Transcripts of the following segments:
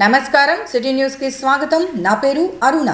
నమస్కారం సిటీ న్యూస్కి స్వాగతం నా పేరు అరుణ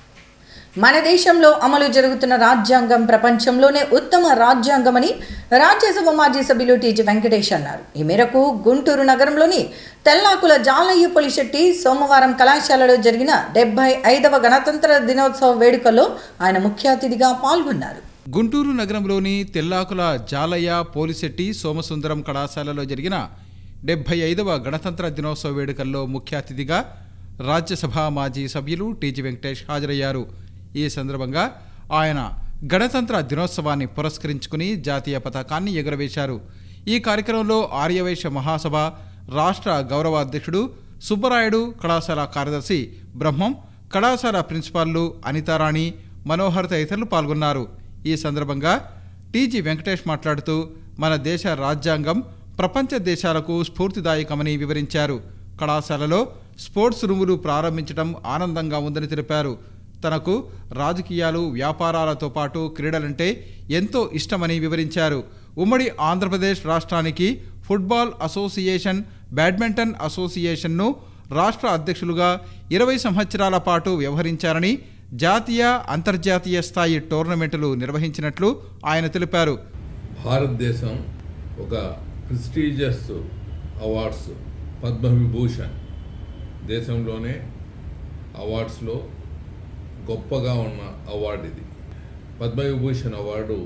మన దేశంలో అమలు జరుగుతున్న రాజ్యాంగం ప్రపంచంలోనే ఉత్తమ రాజ్యాంగమని రాజ్యసభ మాజీ సభ్యులు టీజీ వెంకటేష్ అన్నారు ఈ మేరకు గుంటూరు నగరంలోని తెల్లాకుల జాలయ్య పొలిశెట్టి సోమవారం కళాశాలలో జరిగిన డెబ్బై ఐదవ గణతంత్ర దినోత్సవ వేడుకల్లో ఆయన ముఖ్య అతిథిగా పాల్గొన్నారు గుంటూరు నగరంలోని తెల్లాకుల జాలయ్య పోలిశెట్టి సోమసుందరం కళాశాలలో జరిగిన డెబ్బై ఐదవ గణతంత్ర దినోత్సవ వేడుకల్లో ముఖ్య అతిథిగా రాజ్యసభ మాజీ సభ్యులు టీజీ వెంకటేష్ హాజరయ్యారు ఈ సందర్భంగా ఆయన గణతంత్ర దినోత్సవాన్ని పురస్కరించుకుని జాతీయ పతాకాన్ని ఎగురవేశారు ఈ కార్యక్రమంలో ఆర్యవైశ్య మహాసభ రాష్ట్ర గౌరవ అధ్యక్షుడు సుబ్బరాయుడు కళాశాల కార్యదర్శి బ్రహ్మం కళాశాల ప్రిన్సిపాల్లు అనితారాణి మనోహర్ తదితరులు పాల్గొన్నారు ఈ సందర్భంగా టీజీ వెంకటేష్ మాట్లాడుతూ మన దేశ రాజ్యాంగం ప్రపంచ దేశాలకు స్ఫూర్తిదాయకమని వివరించారు కళాశాలలో స్పోర్ట్స్ రూములు ప్రారంభించడం ఆనందంగా ఉందని తెలిపారు తనకు రాజకీయాలు వ్యాపారాలతో పాటు క్రీడలంటే ఎంతో ఇష్టమని వివరించారు ఉమ్మడి ఆంధ్రప్రదేశ్ రాష్ట్రానికి ఫుట్బాల్ అసోసియేషన్ బ్యాడ్మింటన్ అసోసియేషన్ను రాష్ట్ర అధ్యక్షులుగా ఇరవై సంవత్సరాల పాటు వ్యవహరించారని జాతీయ అంతర్జాతీయ స్థాయి టోర్నమెంటులు నిర్వహించినట్లు ఆయన తెలిపారు భారతదేశం ఒక ప్రెస్టీజియస్ అవార్డ్స్ పద్మవిభూషణ్ దేశంలోనే అవార్డ్స్లో గొప్పగా ఉన్న అవార్డు ఇది పద్మవిభూషణ్ అవార్డు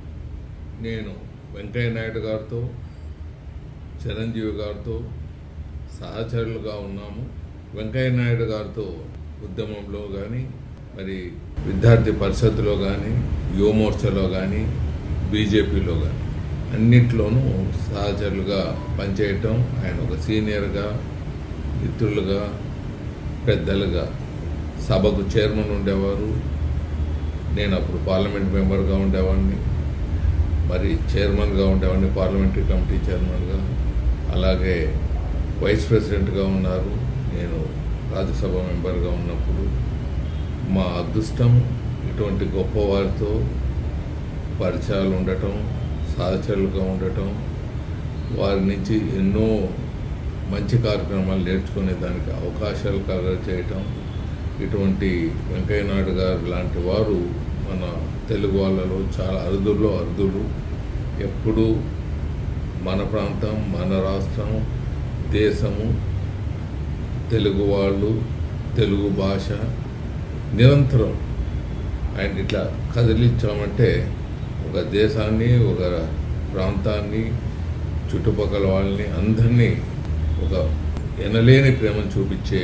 నేను వెంకయ్య నాయుడు గారితో చిరంజీవి గారితో సహచరులుగా ఉన్నాము వెంకయ్య నాయుడు గారితో ఉద్యమంలో కానీ మరి విద్యార్థి పరిషత్తులో కానీ యువమోర్చలో కానీ బీజేపీలో కానీ అన్నిట్లోనూ సహచరులుగా పనిచేయటం ఆయన ఒక సీనియర్గా మిత్రులుగా పెద్దలుగా సభకు చైర్మన్ ఉండేవారు నేను అప్పుడు పార్లమెంట్ మెంబర్గా ఉండేవాడిని మరి చైర్మన్గా ఉండేవాడిని పార్లమెంటరీ కమిటీ చైర్మన్గా అలాగే వైస్ ప్రెసిడెంట్గా ఉన్నారు నేను రాజ్యసభ మెంబర్గా ఉన్నప్పుడు మా అదృష్టం ఇటువంటి గొప్పవారితో పరిచయాలు ఉండటం సహచరులుగా ఉండటం వారి నుంచి ఎన్నో మంచి కార్యక్రమాలు నేర్చుకునే దానికి అవకాశాలు కలగ చేయటం ఇటువంటి వెంకయ్య నాయుడు గారు లాంటి వారు మన తెలుగు వాళ్ళలో చాలా అరుదుల్లో అరుదులు ఎప్పుడూ మన ప్రాంతం మన రాష్ట్రం దేశము తెలుగు వాళ్ళు తెలుగు భాష నిరంతరం ఆయన ఇట్లా కదిలించామంటే ఒక దేశాన్ని ఒక ప్రాంతాన్ని చుట్టుపక్కల వాళ్ళని అందరినీ ఒక ఎనలేని ప్రేమను చూపించే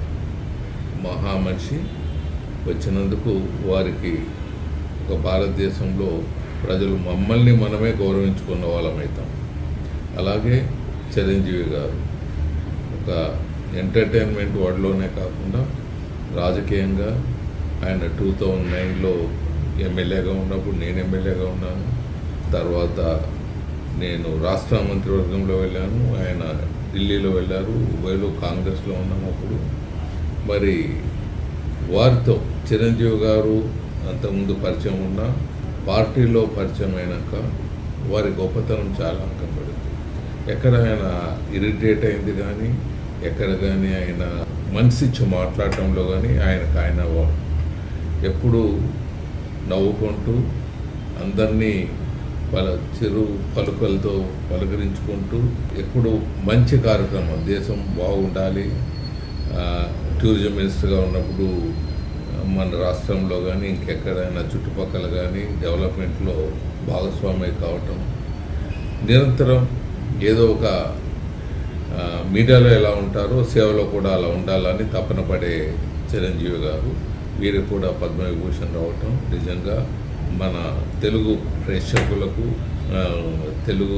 మహామనిషి వచ్చినందుకు వారికి ఒక భారతదేశంలో ప్రజలు మమ్మల్ని మనమే గౌరవించుకున్న వాళ్ళమవుతాం అలాగే చిరంజీవి గారు ఒక ఎంటర్టైన్మెంట్ వరల్డ్లోనే కాకుండా రాజకీయంగా ఆయన టూ థౌజండ్ నైన్లో ఎమ్మెల్యేగా ఉన్నప్పుడు నేను ఎమ్మెల్యేగా ఉన్నాను తర్వాత నేను రాష్ట్ర మంత్రివర్గంలో వెళ్ళాను ఆయన ఢిల్లీలో వెళ్ళారు ఉభయలు కాంగ్రెస్లో ఉన్నాము అప్పుడు మరి వారితో చిరంజీవి గారు అంతకుముందు పరిచయం ఉన్న పార్టీలో పరిచయం అయినాక వారి గొప్పతనం చాలా అంకపడింది ఎక్కడ ఆయన ఇరిటేట్ అయింది కానీ ఎక్కడ కానీ ఆయన మనసిచ్చి మాట్లాడటంలో కానీ ఆయనకు ఆయన ఎప్పుడు నవ్వుకుంటూ అందరినీ వాళ్ళ చిరు పలుకలతో పలకరించుకుంటూ ఎప్పుడు మంచి కార్యక్రమం దేశం బాగుండాలి టూరిజం మినిస్టర్గా ఉన్నప్పుడు మన రాష్ట్రంలో కానీ ఇంకెక్కడైనా చుట్టుపక్కల కానీ డెవలప్మెంట్లో భాగస్వామి కావటం నిరంతరం ఏదో ఒక మీడియాలో ఎలా ఉంటారో సేవలో కూడా అలా ఉండాలని తపన పడే చిరంజీవి గారు వీరికి కూడా పద్మవిభూషణ్ రావటం నిజంగా మన తెలుగు ప్రేక్షకులకు తెలుగు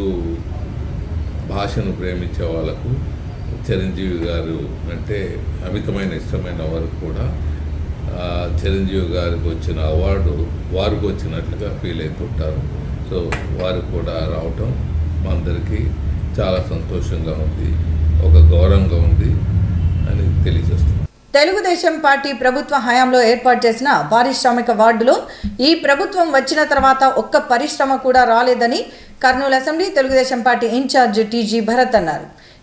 భాషను ప్రేమించే వాళ్ళకు చిరంజీవి గారు అంటే అమితమైన ఇష్టమైన వారు కూడా చిరంజీవి గారికి వచ్చిన అవార్డు వారికి వచ్చినట్లుగా ఫీల్ అవుతుంటారు సో వారికి కూడా రావటం మా అందరికీ చాలా సంతోషంగా ఉంది ఒక గౌరవంగా ఉంది అని తెలియజేస్తున్నాం తెలుగుదేశం పార్టీ ప్రభుత్వ హయాంలో ఏర్పాటు చేసిన పారిశ్రామిక వార్డులో ఈ ప్రభుత్వం వచ్చిన తర్వాత ఒక్క పరిశ్రమ కూడా రాలేదని Kurnool assembly Telugu Desam party incharge TG Bharat అన్నారు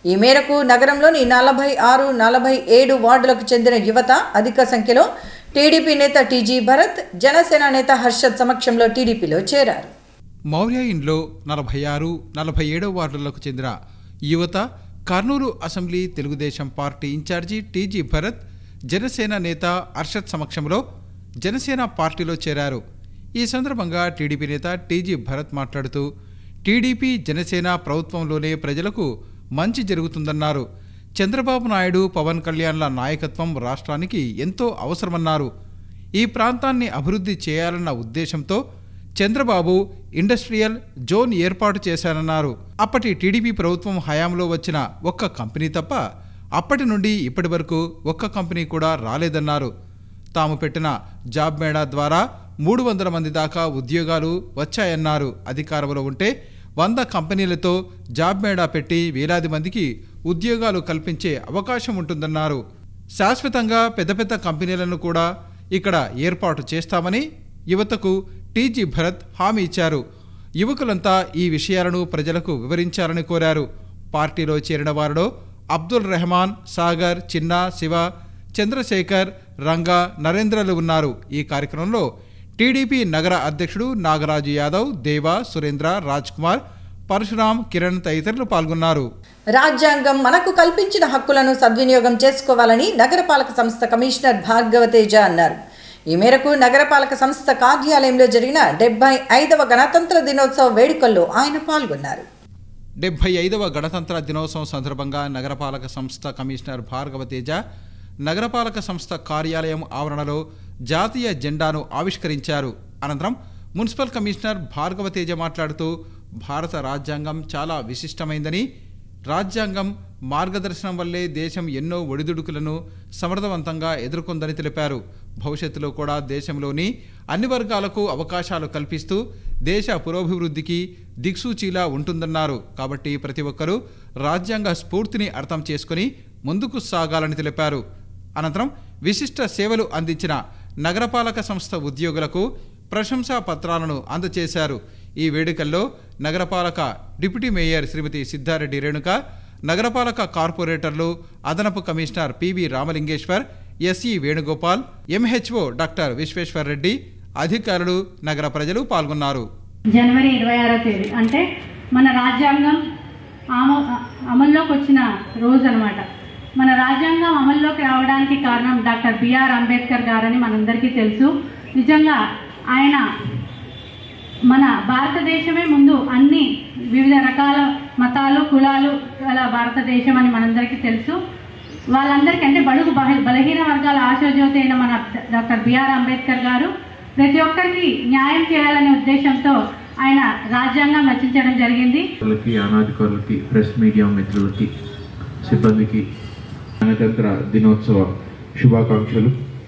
ఈ మేరకు నగరంలోని నలభై ఆరు నలభై ఏడు వార్డులకు చెందిన యువత అధిక సంఖ్యలో టీడీపీ నేత టీజీ భరత్ జనసేన నేత హర్షద్ సమక్షంలో టీడీపీలో చేరారు మౌర్య ఇండ్లో నలభై ఆరు నలభై ఏడవ వార్డులకు చెందిన యువత Kurnool assembly Telugu Desam party incharge TG Bharat Jana Sena నేత అర్షద్ సమక్షంలో జనసేన పార్టీలో చేరారు ఈ సందర్భంగా టీడీపీ నేత టీజీ భరత్ మాట్లాడుతూ టీడీపీ జనసేన ప్రభుత్వంలోనే ప్రజలకు మంచి జరుగుతుందన్నారు చంద్రబాబు నాయుడు పవన్ కళ్యాణ్ల నాయకత్వం రాష్ట్రానికి ఎంతో అవసరమన్నారు ఈ ప్రాంతాన్ని అభివృద్ధి చేయాలన్న ఉద్దేశంతో చంద్రబాబు ఇండస్ట్రియల్ జోన్ ఏర్పాటు చేశారన్నారు అప్పటి టీడీపీ ప్రభుత్వం హయాంలో వచ్చిన ఒక్క కంపెనీ తప్ప అప్పటి నుండి ఇప్పటి వరకు ఒక్క కంపెనీ కూడా రాలేదన్నారు తాము పెట్టిన జాబ్ మేళా ద్వారా మూడు వందల మంది దాకా ఉద్యోగాలు వచ్చాయన్నారు అధికారంలో ఉంటే వంద కంపెనీలతో జాబ్ మేళా పెట్టి వేలాది మందికి ఉద్యోగాలు కల్పించే అవకాశం ఉంటుందన్నారు శాశ్వతంగా పెద్ద పెద్ద కంపెనీలను కూడా ఇక్కడ ఏర్పాటు చేస్తామని యువతకు టీజీ భరత్ హామీ ఇచ్చారు యువకులంతా ఈ విషయాలను ప్రజలకు వివరించాలని కోరారు పార్టీలో చేరిన వారిలో అబ్దుల్ రెహమాన్ సాగర్ చిన్న శివ చంద్రశేఖర్ రంగా నరేంద్రలు ఉన్నారు ఈ కార్యక్రమంలో టీడీపీ నగర అధ్యక్షుడు నాగరాజు యాదవ్ దేవా సురేంద్ర రాజ్ కుమార్ పరశురాం కిరణ్ తదితరులు పాల్గొన్నారు రాజ్యాంగం మనకు కల్పించిన హక్కులను సద్వినియోగం చేసుకోవాలని నగరపాలక సంస్థ కమిషనర్ భార్గవ తేజ అన్నారు ఈ మేరకు నగరపాలక సంస్థ కార్యాలయంలో జరిగిన డెబ్బై ఐదవ గణతంత్ర దినోత్సవ వేడుకల్లో ఆయన పాల్గొన్నారు డెబ్బై ఐదవ గణతంత్ర దినోత్సవం సందర్భంగా నగరపాలక సంస్థ కమిషనర్ భార్గవ తేజ నగరపాలక సంస్థ కార్యాలయం ఆవరణలో జాతీయ జెండాను ఆవిష్కరించారు అనంతరం మున్సిపల్ కమిషనర్ భార్గవ తేజ మాట్లాడుతూ భారత రాజ్యాంగం చాలా విశిష్టమైందని రాజ్యాంగం మార్గదర్శనం వల్లే దేశం ఎన్నో ఒడిదుడుకులను సమర్థవంతంగా ఎదుర్కొందని తెలిపారు భవిష్యత్తులో కూడా దేశంలోని అన్ని వర్గాలకు అవకాశాలు కల్పిస్తూ దేశ పురోభివృద్ధికి దిక్సూచిలా ఉంటుందన్నారు కాబట్టి ప్రతి ఒక్కరూ రాజ్యాంగ స్ఫూర్తిని అర్థం చేసుకుని ముందుకు సాగాలని తెలిపారు అనంతరం విశిష్ట సేవలు అందించిన నగరపాలక సంస్థ ఉద్యోగులకు ప్రశంసా పత్రాలను అందజేశారు ఈ వేడుకల్లో నగరపాలక డిప్యూటీ మేయర్ శ్రీమతి సిద్ధారెడ్డి రేణుక నగరపాలక కార్పొరేటర్లు అదనపు commissioner PV Ramalingeswar SE Venugopal MHO doctor Visweswar Reddy అధికారులు నగర ప్రజలు పాల్గొన్నారు జనవరి ఇరవై ఆరో తేదీ అంటే మన రాజ్యాంగం ఆమ అమల్లోకి వచ్చిన రోజు అనమాట మన రాజ్యాంగం అమల్లోకి రావడానికి కారణం డాక్టర్ బిఆర్ అంబేద్కర్ గారని మనందరికీ తెలుసు నిజంగా ఆయన మన భారతదేశమే ముందు అన్ని వివిధ రకాల మతాలు కులాలు గల భారతదేశం అని మనందరికీ తెలుసు వాళ్ళందరికీ అంటే బడుగు బహ- బలహీన వర్గాల ఆశాజ్యోతి అయిన మన డాక్టర్ బిఆర్ అంబేద్కర్ గారు ప్రతి ఒక్కరికి న్యాయం చేయాలనే ఉద్దేశంతో ఆయన రాజ్యాంగం రచించడం జరిగింది వాళ్ళకి అనాధికారులకి ప్రెస్ మీడియా మిత్రులకి సిబ్బందికి గణతంత్ర దినోత్సవ శుభాకాంక్షలు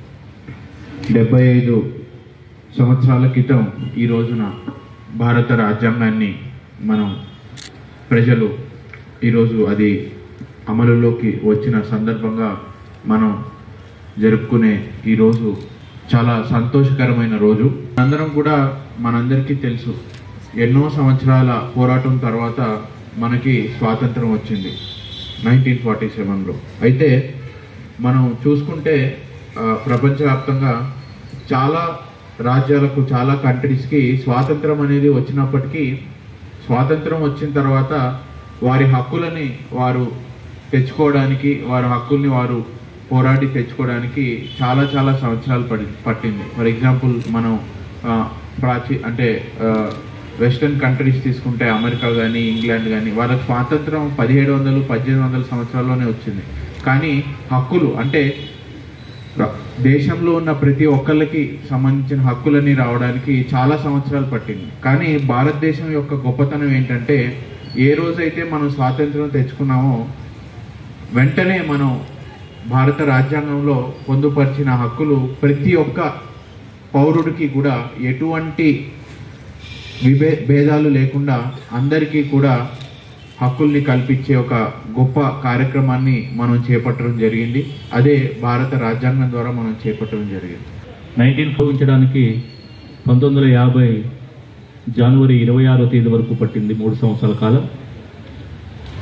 డెబ్బై ఐదు సంవత్సరాల క్రితం ఈ రోజున భారత రాజ్యాంగాన్ని మనం ప్రజలు ఈరోజు అది అమలులోకి వచ్చిన సందర్భంగా మనం జరుపుకునే ఈరోజు చాలా సంతోషకరమైన రోజు అందరం కూడా మనందరికీ తెలుసు ఎన్నో సంవత్సరాల పోరాటం తర్వాత మనకి స్వాతంత్రం వచ్చింది నైన్టీన్ ఫార్టీ సెవెన్లో అయితే మనం చూసుకుంటే ఆ, ప్రపంచవ్యాప్తంగా చాలా రాజ్యాలకు చాలా కంట్రీస్కి స్వాతంత్రం అనేది వచ్చినప్పటికీ స్వాతంత్రం వచ్చిన తర్వాత వారి హక్కులని వారు తెచ్చుకోవడానికి వారి హక్కుల్ని వారు పోరాడి తెచ్చుకోవడానికి చాలా చాలా సంవత్సరాలు పడి పట్టింది ఫర్ ఎగ్జాంపుల్ మనం ఆ, ప్రాచీ అంటే వెస్టర్న్ కంట్రీస్ తీసుకుంటే అమెరికా కానీ ఇంగ్లాండ్ కానీ వాళ్ళకి స్వాతంత్రం పదిహేడు వందలు పద్దెనిమిది వందల సంవత్సరాల్లోనే వచ్చింది కానీ హక్కులు అంటే ర- దేశంలో ఉన్న ప్రతి ఒక్కళ్ళకి సంబంధించిన హక్కులని రావడానికి చాలా సంవత్సరాలు పట్టింది కానీ భారతదేశం యొక్క గొప్పతనం ఏంటంటే ఏ రోజైతే మనం స్వాతంత్రం తెచ్చుకున్నామో వెంటనే మనం భారత రాజ్యాంగంలో పొందుపరిచిన హక్కులు ప్రతి ఒక్క పౌరుడికి కూడా ఎటువంటి విభే భేదాలు లేకుండా అందరికీ కూడా హక్కుల్ని కల్పించే ఒక గొప్ప కార్యక్రమాన్ని మనం చేపట్టడం జరిగింది అదే భారత రాజ్యాంగం ద్వారా మనం చేపట్టడం జరిగింది నైన్టీన్ భోగించడానికి పంతొమ్మిది వందల యాభై జనవరి ఇరవై ఆరో తేదీ వరకు పట్టింది మూడు సంవత్సరాల కాలం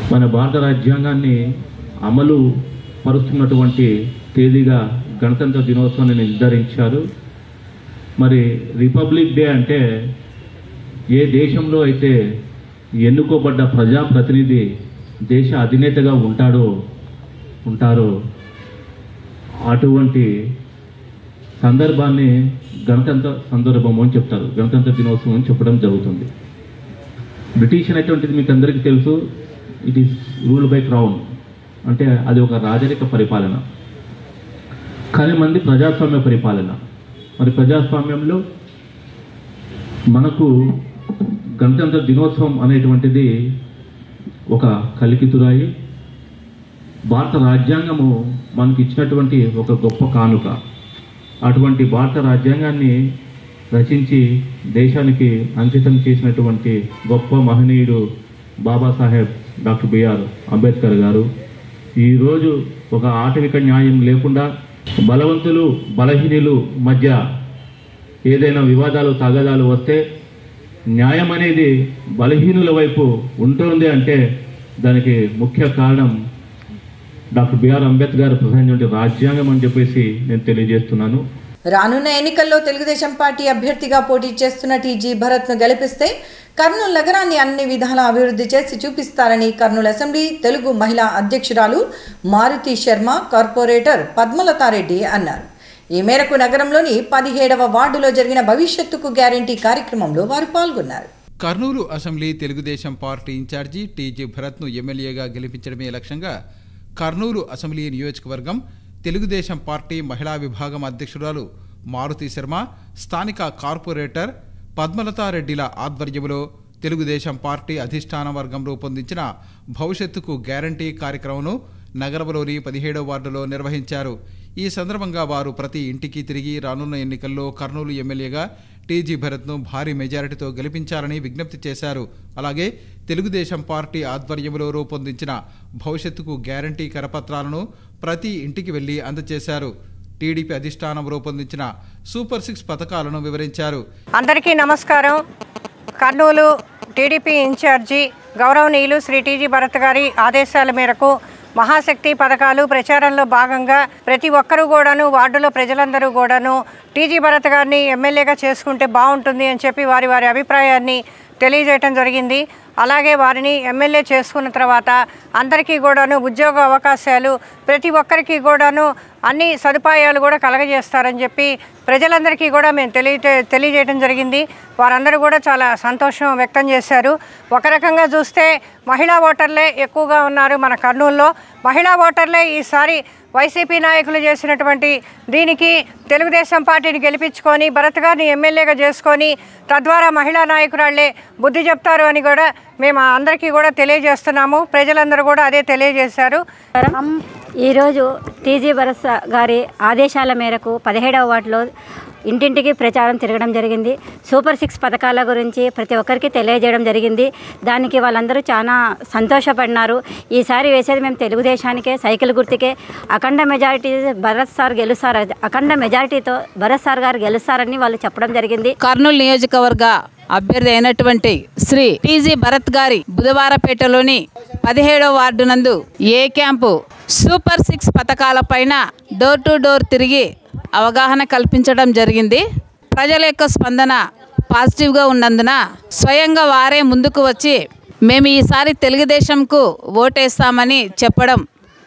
మన భారత రాజ్యాంగాన్ని అమలు పరుస్తున్నటువంటి తేదీగా గణతంత్ర దినోత్సవాన్ని నిర్ధారించారు మరి రిపబ్లిక్ డే అంటే ఏ దేశంలో అయితే ఎన్నుకోబడ్డ ప్రజాప్రతినిధి దేశ అధినేతగా ఉంటాడో ఉంటారో అటువంటి సందర్భాన్ని గణతంత్ర సందర్భం అని చెప్తారు గణతంత్ర దినోత్సవం అని చెప్పడం జరుగుతుంది బ్రిటిష్ అనేటువంటిది మీకు అందరికీ తెలుసు it is rule by crown అంటే అది ఒక రాజరిక పరిపాలన కానీ మంది ప్రజాస్వామ్య పరిపాలన మరి ప్రజాస్వామ్యంలో మనకు గణతంత్ర దినోత్సవం అనేటువంటిది ఒక కలికితురాయి భారత రాజ్యాంగము మనకి ఇచ్చినటువంటి ఒక గొప్ప కానుక అటువంటి భారత రాజ్యాంగాన్ని రచించి దేశానికి అంకితం చేసినటువంటి గొప్ప మహనీయుడు బాబాసాహెబ్ డాక్టర్ బిఆర్ అంబేద్కర్ గారు ఈరోజు ఒక ఆటవిక న్యాయం లేకుండా బలవంతులు బలహీనులు మధ్య ఏదైనా వివాదాలు తగాదాలు వస్తే న్యాయం అనేది బలహీనుల వైపు ఉంటుంది అంటే దానికి ముఖ్య కారణం డాక్టర్ బిఆర్ అంబేద్కర్ ప్రధానమంత్రి రాజ్యాంగం అని చెప్పేసి నేను తెలియజేస్తున్నాను రానున్న ఎన్నికల్లో తెలుగుదేశం పార్టీ అభ్యర్థిగా పోటీ చేస్తున్న టీజీ భరత్ను గెలిపిస్తే కర్నూలు నగరాన్ని అన్ని విధాలా అభివృద్ధి చేసి చూపిస్తారని కర్నూలు అసెంబ్లీ తెలుగు మహిళా అధ్యక్షురాలు మారుతి శర్మ కార్పొరేటర్ పద్మలతారెడ్డి అన్నారు ఈ మేరకు నగరంలోని పదిహేడవ వార్డులో జరిగిన భవిష్యత్తుకు గ్యారంటీ కార్యక్రమంలో వారు పాల్గొన్నారు Kurnool assembly Telugu Desam party incharge TG భరత్ను ఎమ్మెల్యేగా గెలిపించడమే లక్ష్యంగా కర్నూలు అసెంబ్లీ నియోజకవర్గం తెలుగుదేశం పార్టీ మహిళా విభాగం అధ్యక్షురాలు మారుతి శర్మ స్థానిక కార్పొరేటర్ పద్మలతారెడ్డిల ఆధ్వర్యంలో తెలుగుదేశం పార్టీ అధిష్టాన వర్గం రూపొందించిన భవిష్యత్తుకు గ్యారంటీ కార్యక్రమంను నగరంలోని పదిహేడవ వార్డులో నిర్వహించారు ఈ సందర్భంగా వారు ప్రతి ఇంటికి తిరిగి రానున్న ఎన్నికల్లో కర్నూలు ఎమ్మెల్యేగా టీజీ భరత్ను భారీ మెజారిటీతో గెలిపించాలని విజ్ఞప్తి చేశారు అలాగే తెలుగుదేశం పార్టీ ఆధ్వర్యంలో రూపొందించిన భవిష్యత్తుకు గ్యారంటీ కరపత్రాలను ప్రతి ఇంటికి వెళ్లి అందజేశారు టీడీపీ అధిష్టానం రూపొందించిన సూపర్ సిక్స్ పథకాలను వివరించారు అందరికీ నమస్కారం కర్నూలు టీడీపీ ఇన్ఛార్జి గౌరవనీయులు శ్రీ టీజీ భరత్ గారి ఆదేశాల మేరకు మహాశక్తి పథకాలు ప్రచారంలో భాగంగా ప్రతి ఒక్కరూ కూడాను వార్డులో ప్రజలందరూ కూడాను టీజీ భరత్ గారిని ఎమ్మెల్యేగా చేసుకుంటే బాగుంటుంది అని చెప్పి వారి వారి అభిప్రాయాన్ని తెలియజేయటం జరిగింది అలాగే వారిని ఎమ్మెల్యే చేసుకున్న తర్వాత అందరికీ కూడాను ఉద్యోగ అవకాశాలు ప్రతి ఒక్కరికి కూడాను అన్ని సదుపాయాలు కూడా కలగజేస్తారని చెప్పి ప్రజలందరికీ కూడా మేము తెలియ తెలియజేయడం జరిగింది వారందరూ కూడా చాలా సంతోషం వ్యక్తం చేశారు ఒక రకంగా చూస్తే మహిళా ఓటర్లే ఎక్కువగా ఉన్నారు మన కర్నూలులో మహిళా ఓటర్లే ఈసారి వైసీపీ నాయకులు చేసినటువంటి దీనికి తెలుగుదేశం పార్టీని గెలిపించుకొని భరత్ గారిని ఎమ్మెల్యేగా చేసుకొని తద్వారా మహిళా నాయకురాళ్లే బుద్ధి చెప్తారు అని కూడా మేము అందరికీ కూడా తెలియజేస్తున్నాము ప్రజలందరూ కూడా అదే తెలియజేశారు ఈరోజు టీజీ భరత్ గారి ఆదేశాల మేరకు పదిహేడవ వార్డులో ఇంటింటికి ప్రచారం తిరగడం జరిగింది సూపర్ సిక్స్ పథకాల గురించి ప్రతి ఒక్కరికి తెలియజేయడం జరిగింది దానికి వాళ్ళందరూ చాలా సంతోషపడినారు ఈసారి వేసేది మేము తెలుగుదేశానికే సైకిల్ గుర్తుకే అఖండ మెజారిటీ భరత్ సార్ గెలుస్తారు అఖండ మెజారిటీతో భరత్ సార్ గారు గెలుస్తారని వాళ్ళు చెప్పడం జరిగింది కర్నూలు నియోజకవర్గ అభ్యర్థి అయినటువంటి శ్రీ టీజీ భరత్ గారి బుధవారపేటలోని పదిహేడవ వార్డు నందు ఏ క్యాంపు సూపర్ సిక్స్ పథకాల పైన డోర్ టు డోర్ తిరిగి అవగాహన కల్పించడం జరిగింది ప్రజల యొక్క స్పందన పాజిటివ్గా ఉన్నందున స్వయంగా వారే ముందుకు వచ్చి మేము ఈసారి తెలుగుదేశంకు ఓటేస్తామని చెప్పడం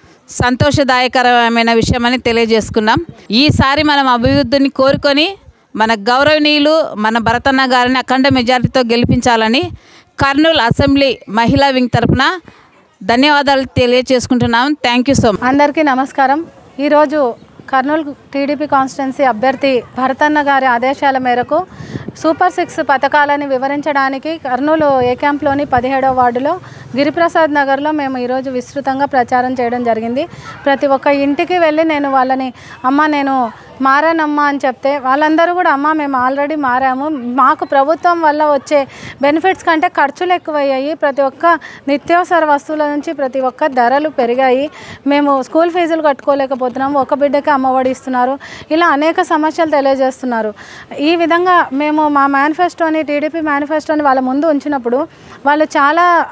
సంతోషదాయకరమైన విషయమని తెలియజేసుకున్నాం ఈసారి మనం అభివృద్ధిని కోరుకొని మన గౌరవనీయులు మన భరతన్న గారిని అఖండ మెజారిటీతో గెలిపించాలని కర్నూలు అసెంబ్లీ మహిళా వింగ్ తరపున ధన్యవాదాలు తెలియజేసుకుంటున్నాం థ్యాంక్ యూ సో మచ్ అందరికీ నమస్కారం ఈరోజు కర్నూలు టీడీపీ కాన్స్టిట్యున్సీ అభ్యర్థి భరతన్న గారి ఆదేశాల మేరకు సూపర్ సిక్స్ పథకాలని వివరించడానికి కర్నూలు ఏ క్యాంప్లోని పదిహేడవ వార్డులో గిరిప్రసాద్ నగర్లో మేము ఈరోజు విస్తృతంగా ప్రచారం చేయడం జరిగింది ప్రతి ఒక్క ఇంటికి వెళ్ళి నేను వాళ్ళని అమ్మ నేను మారానమ్మా అని చెప్తే వాళ్ళందరూ కూడా అమ్మ మేము ఆల్రెడీ మారాము మాకు ప్రభుత్వం వల్ల వచ్చే బెనిఫిట్స్ కంటే ఖర్చులు ఎక్కువయ్యాయి ప్రతి ఒక్క నిత్యావసర వస్తువుల నుంచి ప్రతి ఒక్క ధరలు పెరిగాయి మేము స్కూల్ ఫీజులు కట్టుకోలేకపోతున్నాము ఒక బిడ్డకి అమ్మఒడి ఇస్తున్నారు ఇలా అనేక సమస్యలు తెలియజేస్తున్నారు ఈ విధంగా మేము మా మేనిఫెస్టోని టీడీపీ మేనిఫెస్టోని వాళ్ళ ముందు ఉంచినప్పుడు వాళ్ళు చాలా ఆనందంగా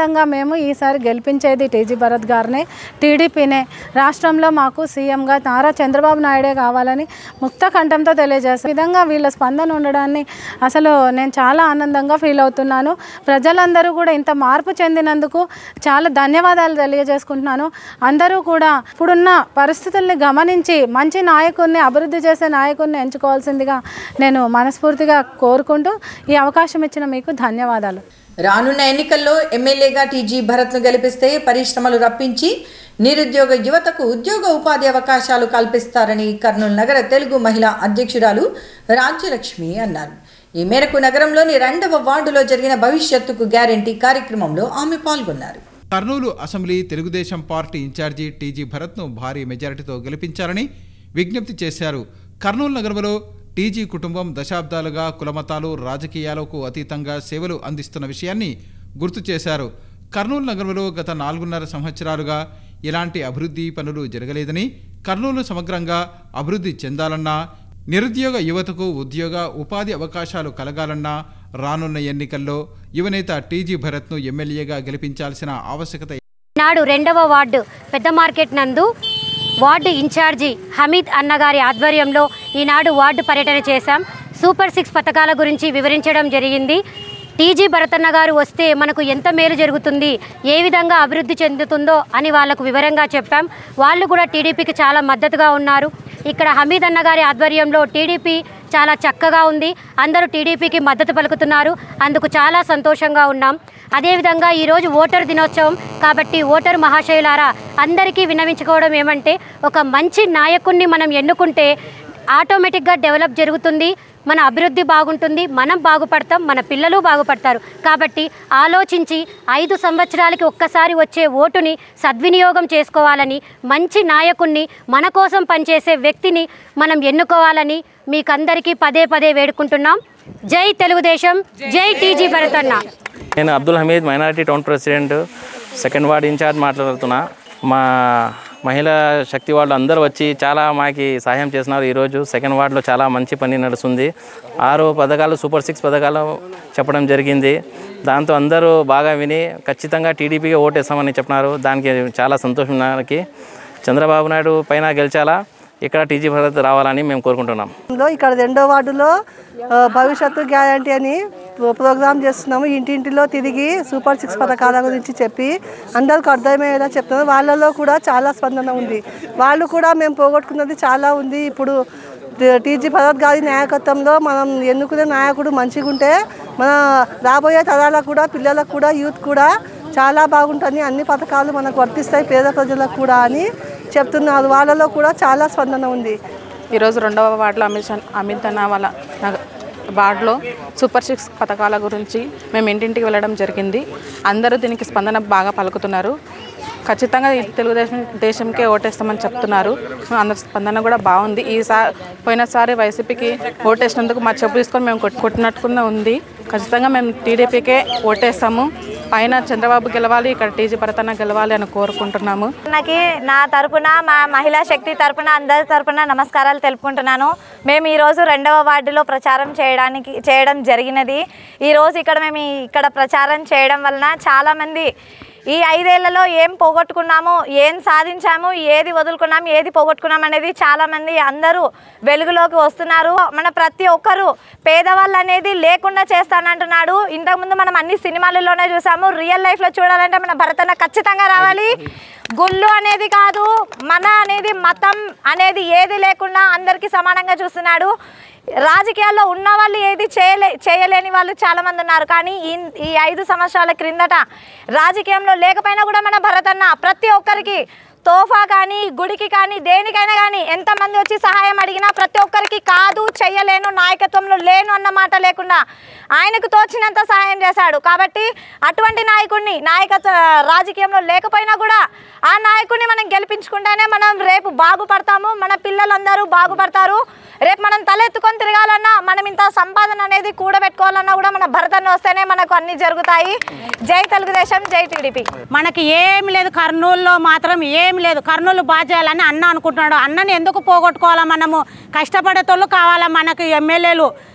ఖచ్చితంగా మేము ఈసారి గెలిపించేది టీజీ భరత్ గారినే టీడీపీనే రాష్ట్రంలో మాకు సీఎంగా నారా చంద్రబాబు నాయుడే కావాలని ముక్త కంఠంతో తెలియజేస్తాను ఈ విధంగా వీళ్ళ స్పందన ఉండడాన్ని అసలు నేను చాలా ఆనందంగా ఫీల్ అవుతున్నాను ప్రజలందరూ కూడా ఇంత మార్పు చెందినందుకు చాలా ధన్యవాదాలు తెలియజేసుకుంటున్నాను అందరూ కూడా ఇప్పుడున్న పరిస్థితుల్ని గమనించి మంచి నాయకుడిని అభివృద్ధి చేసే నాయకుడిని ఎంచుకోవాల్సిందిగా నేను మనస్ఫూర్తిగా కోరుకుంటూ ఈ అవకాశం ఇచ్చిన మీకు ధన్యవాదాలు రానున్న ఎన్నికల్లో ఎమ్మెల్యేగా టీజీ భరత్ను గెలిపిస్తే పరిశ్రమలు రప్పించి నిరుద్యోగ యువతకు ఉద్యోగ ఉపాధి అవకాశాలు కల్పిస్తారని కర్నూలు నగర తెలుగు మహిళా అధ్యక్షురాలు రాజ్యలక్ష్మి అన్నారు ఈ మేరకు నగరంలోని రెండవ వార్డులో జరిగిన భవిష్యత్తుకు గ్యారంటీ కార్యక్రమంలో ఆమె పాల్గొన్నారు Kurnool assembly Telugu Desam party incharge TG భరత్ను భారీ మెజారిటీతో గెలిపించాలని విజ్ఞప్తి చేశారు కర్నూలు నగరంలో టీజీ కుటుంబం దశాబ్దాలుగా కులమతాలు రాజకీయాలకు అతీతంగా సేవలు అందిస్తున్న విషయాన్ని గుర్తు చేశారు కర్నూలు నగరంలో గత నాలుగున్నర సంవత్సరాలుగా ఎలాంటి అభివృద్ధి పనులు జరగలేదని కర్నూలు సమగ్రంగా అభివృద్ధి చెందాలన్నా నిరుద్యోగ యువతకు ఉద్యోగ ఉపాధి అవకాశాలు కలగాలన్నా రానున్న ఎన్నికల్లో యువనేత టీజీ భరత్ను ఎమ్మెల్యేగా గెలిపించాల్సిన ఆవశ్యకత నాడు రెండవ వార్డు పెద్ద మార్కెట్ నందు వార్డు ఇన్ఛార్జి హమీద్ అన్నగారి ఆధ్వర్యంలో ఈనాడు వార్డు పర్యటన చేశాం సూపర్ సిక్స్ పథకాల గురించి వివరించడం జరిగింది టీజీ భరతన్న గారు వస్తే మనకు ఎంత మేలు జరుగుతుంది ఏ విధంగా అభివృద్ధి చెందుతుందో అని వాళ్ళకు వివరంగా చెప్పాం వాళ్ళు కూడా టీడీపీకి చాలా మద్దతుగా ఉన్నారు ఇక్కడ హమీద్ అన్న గారి ఆధ్వర్యంలో టీడీపీ చాలా చక్కగా ఉంది అందరూ టీడీపీకి మద్దతు పలుకుతున్నారు అందుకు చాలా సంతోషంగా ఉన్నాం అదేవిధంగా ఈరోజు ఓటర్ దినోత్సవం కాబట్టి ఓటర్ మహాశయులారా అందరికీ విన్నవించుకోవడం ఏమంటే ఒక మంచి నాయకుణ్ణి మనం ఎన్నుకుంటే ఆటోమేటిక్గా డెవలప్ జరుగుతుంది మన అభివృద్ధి బాగుంటుంది మనం బాగుపడతాం మన పిల్లలు బాగుపడతారు కాబట్టి ఆలోచించి ఐదు సంవత్సరాలకి ఒక్కసారి వచ్చే ఓటుని సద్వినియోగం చేసుకోవాలని మంచి నాయకుణ్ణి మన కోసం పనిచేసే వ్యక్తిని మనం ఎన్నుకోవాలని మీకందరికీ పదే పదే వేడుకుంటున్నాం జై తెలుగుదేశం జై టీజీ భరతన్న నేను Abdul Hameed minority town president second ward incharge మాట్లాడుతున్నా మా మహిళా శక్తి వాళ్ళు అందరూ వచ్చి చాలా మాకి సహాయం చేస్తున్నారు ఈరోజు సెకండ్ వార్డులో చాలా మంచి పని నడుస్తుంది ఆరు పథకాలు సూపర్ సిక్స్ పథకాలు చెప్పడం జరిగింది దాంతో అందరూ బాగా విని ఖచ్చితంగా టీడీపీకి ఓటేస్తామని చెప్పినారు దానికి చాలా సంతోషం నాకు చంద్రబాబు నాయుడు పైన గెలిచాలా ఇక్కడ టీజీ భరత్ రావాలని మేము కోరుకుంటున్నాం లో ఇక్కడ రెండో వార్డులో ఆ, భవిష్యత్తు గ్యారంటీ అని ప్రో- ప్రోగ్రామ్ చేస్తున్నాము ఇంటింటిలో తిరిగి సూపర్ సిక్స్ పథకాల గురించి చెప్పి అందరికి అర్థమయ్యేలా చెప్తున్నాము వాళ్ళలో కూడా చాలా స్పందన ఉంది వాళ్ళు కూడా మేము పోగొట్టుకున్నది చాలా ఉంది ఇప్పుడు టీ- టీజీ భరత్ గారి నాయకత్వంలో మనం ఎన్నుకునే నాయకుడు మంచిగా ఉంటే మన రాబోయే తరాలకు కూడా పిల్లలకు కూడా యూత్ కూడా చాలా బాగుంటుంది అన్ని పథకాలు మనకు వర్తిస్తాయి పేద ప్రజలకు కూడా అని చెప్తున్నారు వాళ్ళలో కూడా చాలా స్పందన ఉంది ఈరోజు రెండవ వార్డులో అమిత్ షా అమిత్ అన్న వాళ్ళ నగ- వార్డులో సూపర్ సిక్స్ పథకాల గురించి మేము ఇంటింటికి వెళ్ళడం జరిగింది అందరూ దీనికి స్పందన బాగా పలుకుతున్నారు ఖచ్చితంగా ఈ తెలుగుదేశం దేశంకే ఓటేస్తామని చెప్తున్నారు అందరి స్పందన కూడా బాగుంది ఈసారి పోయినసారి వైసీపీకి ఓటేసినందుకు మా చెప్పు తీసుకొని మేము కొట్- కొట్టినట్టుకునే ఉంది ఖచ్చితంగా మేము టీడీపీకే ఓటేస్తాము పైన చంద్రబాబు గెలవాలి ఇక్కడ టీజీ భరతన్న గెలవాలి అని కోరుకుంటున్నాము నాకు నా తరపున మా మహిళా శక్తి తరపున అందరి తరపున నమస్కారాలు తెలుపుకుంటున్నాను మేము ఈరోజు రెండవ వార్డులో ప్రచారం చేయడానికి చేయడం జరిగినది ఈరోజు ఇక్కడ మేము ఈ- ఇక్కడ ప్రచారం చేయడం వలన చాలామంది ఈ ఐదేళ్లలో ఏం పోగొట్టుకున్నాము ఏం సాధించాము ఏది వదులుకున్నాము ఏది పోగొట్టుకున్నాం అనేది చాలామంది అందరూ వెలుగులోకి వస్తున్నారు మన ప్రతి ఒక్కరు పేదవాళ్ళు అనేది లేకుండా చేస్తానంటున్నాడు ఇంతకుముందు మనం అన్ని సినిమాలలోనే చూసాము రియల్ లైఫ్లో చూడాలంటే మన భరతన్న ఖచ్చితంగా రావాలి గుళ్ళు అనేది కాదు మన అనేది మతం అనేది ఏది లేకుండా అందరికీ సమానంగా చూస్తున్నాడు రాజకీయాల్లో ఉన్న వాళ్ళు ఏది చేయలే చేయలేని వాళ్ళు చాలామంది ఉన్నారు కానీ ఈ ఈ ఐదు సంవత్సరాల క్రిందట రాజకీయంలో లేకపోయినా కూడా మన భరతన్న ప్రతి ఒక్కరికి తోఫా కానీ గుడికి కానీ దేనికైనా కానీ ఎంతమంది వచ్చి సహాయం అడిగినా ప్రతి ఒక్కరికి కాదు చెయ్యలేను నాయకత్వంలో లేను అన్న మాట లేకుండా ఆయనకు తోచినంత సహాయం చేశాడు కాబట్టి అటువంటి నాయకుడిని నాయకత్వ రాజకీయంలో లేకపోయినా కూడా ఆ నాయకుడిని మనం గెలిపించుకుంటేనే మనం రేపు బాగుపడతాము మన పిల్లలందరూ బాగుపడతారు రేపు మనం తలెత్తుకొని తిరగాలన్నా మనం ఇంత సంపాదన అనేది కూడబెట్టుకోవాలన్నా కూడా మన భరతన్న వస్తేనే మనకు అన్ని జరుగుతాయి జై తెలుగుదేశం జై టీడీపీ మనకి ఏం లేదు కర్నూలులో మాత్రం ఏం లేదు కర్నూలు బాగా చేయాలని అన్న అనుకుంటున్నాడు అన్నని ఎందుకు పోగొట్టుకోవాలా మనము కష్టపడేటోళ్ళు కావాలా మనకు ఎమ్మెల్యేలు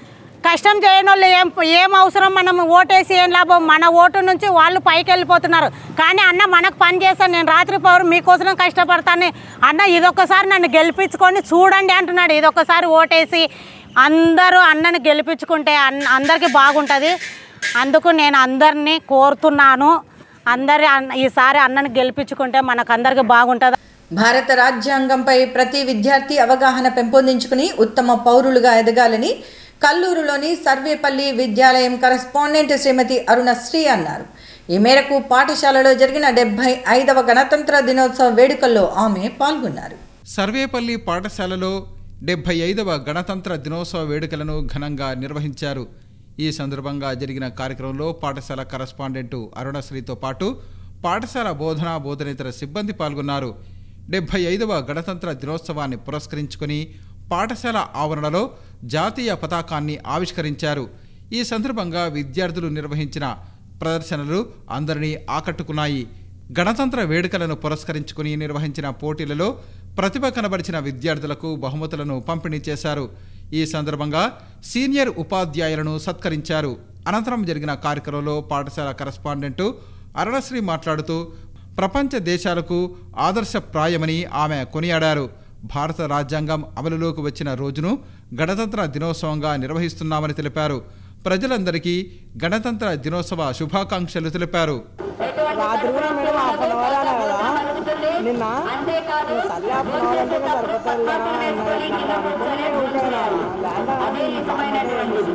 కష్టం చేయని వాళ్ళు ఏం ఏం అవసరం మనం ఓటేసి ఏం లాభం మన ఓటు నుంచి వాళ్ళు పైకి వెళ్ళిపోతున్నారు కానీ అన్న మనకు పని చేస్తాను నేను రాత్రి పౌరు మీకోసం కష్టపడతాను అన్న ఇదొక్కసారి నన్ను గెలిపించుకొని చూడండి అంటున్నాడు ఇదొక్కసారి ఓటేసి అందరూ అన్నని గెలిపించుకుంటే అన్ అందరికీ బాగుంటుంది అందుకు నేను అందరినీ కోరుతున్నాను అందరి అన్న ఈసారి అన్నని గెలిపించుకుంటే మనకు అందరికీ బాగుంటుంది భారత రాజ్యాంగంపై ప్రతి విద్యార్థి అవగాహన పెంపొందించుకుని ఉత్తమ పౌరులుగా ఎదగాలని కల్లూరులోని సర్వేపల్లి విద్యాలయం కరెస్పాండెంట్ శ్రీమతి అరుణశ్రీ అన్నారు ఈ మేరకు పాఠశాలలో జరిగిన డెబ్బై ఐదవ గణతంత్ర దినోత్సవ వేడుకల్లో ఆమె పాల్గొన్నారు సర్వేపల్లి పాఠశాలలో డెబ్బై ఐదవ గణతంత్ర దినోత్సవ వేడుకలను ఘనంగా నిర్వహించారు ఈ సందర్భంగా జరిగిన కార్యక్రమంలో పాఠశాల కరస్పాండెంటు అరుణశ్రీతో పాటు పాఠశాల బోధనా బోధనేతర సిబ్బంది పాల్గొన్నారు డెబ్బై ఐదవ గణతంత్ర దినోత్సవాన్ని పురస్కరించుకుని పాఠశాల ఆవరణలో జాతీయ పతాకాన్ని ఆవిష్కరించారు ఈ సందర్భంగా విద్యార్థులు నిర్వహించిన ప్రదర్శనలు అందరినీ ఆకట్టుకున్నాయి గణతంత్ర వేడుకలను పురస్కరించుకుని నిర్వహించిన పోటీలలో ప్రతిభ కనబరిచిన విద్యార్థులకు బహుమతులను పంపిణీ చేశారు ఈ సందర్భంగా సీనియర్ ఉపాధ్యాయులను సత్కరించారు అనంతరం జరిగిన కార్యక్రమంలో పాఠశాల కరస్పాండెంటు అరుణశ్రీ మాట్లాడుతూ ప్రపంచ దేశాలకు ఆదర్శప్రాయమని ఆమె కొనియాడారు భారత రాజ్యాంగం అమలులోకి వచ్చిన రోజును గణతంత్ర దినోత్సవంగా నిర్వహిస్తున్నామని తెలిపారు ప్రజలందరికీ గణతంత్ర దినోత్సవ శుభాకాంక్షలు తెలిపారు రాత్రి కూడా మేడం హాఫ్ అన్ అవర్ అన్నా కదా నిన్న నువ్వు సర్లే హాఫ్ అన్ అవర్ అంటే ఇంకా సరిపోతుంది కదా అన్నారు. నాకు అనుకునే ఊరుకోనా. లేకపోతే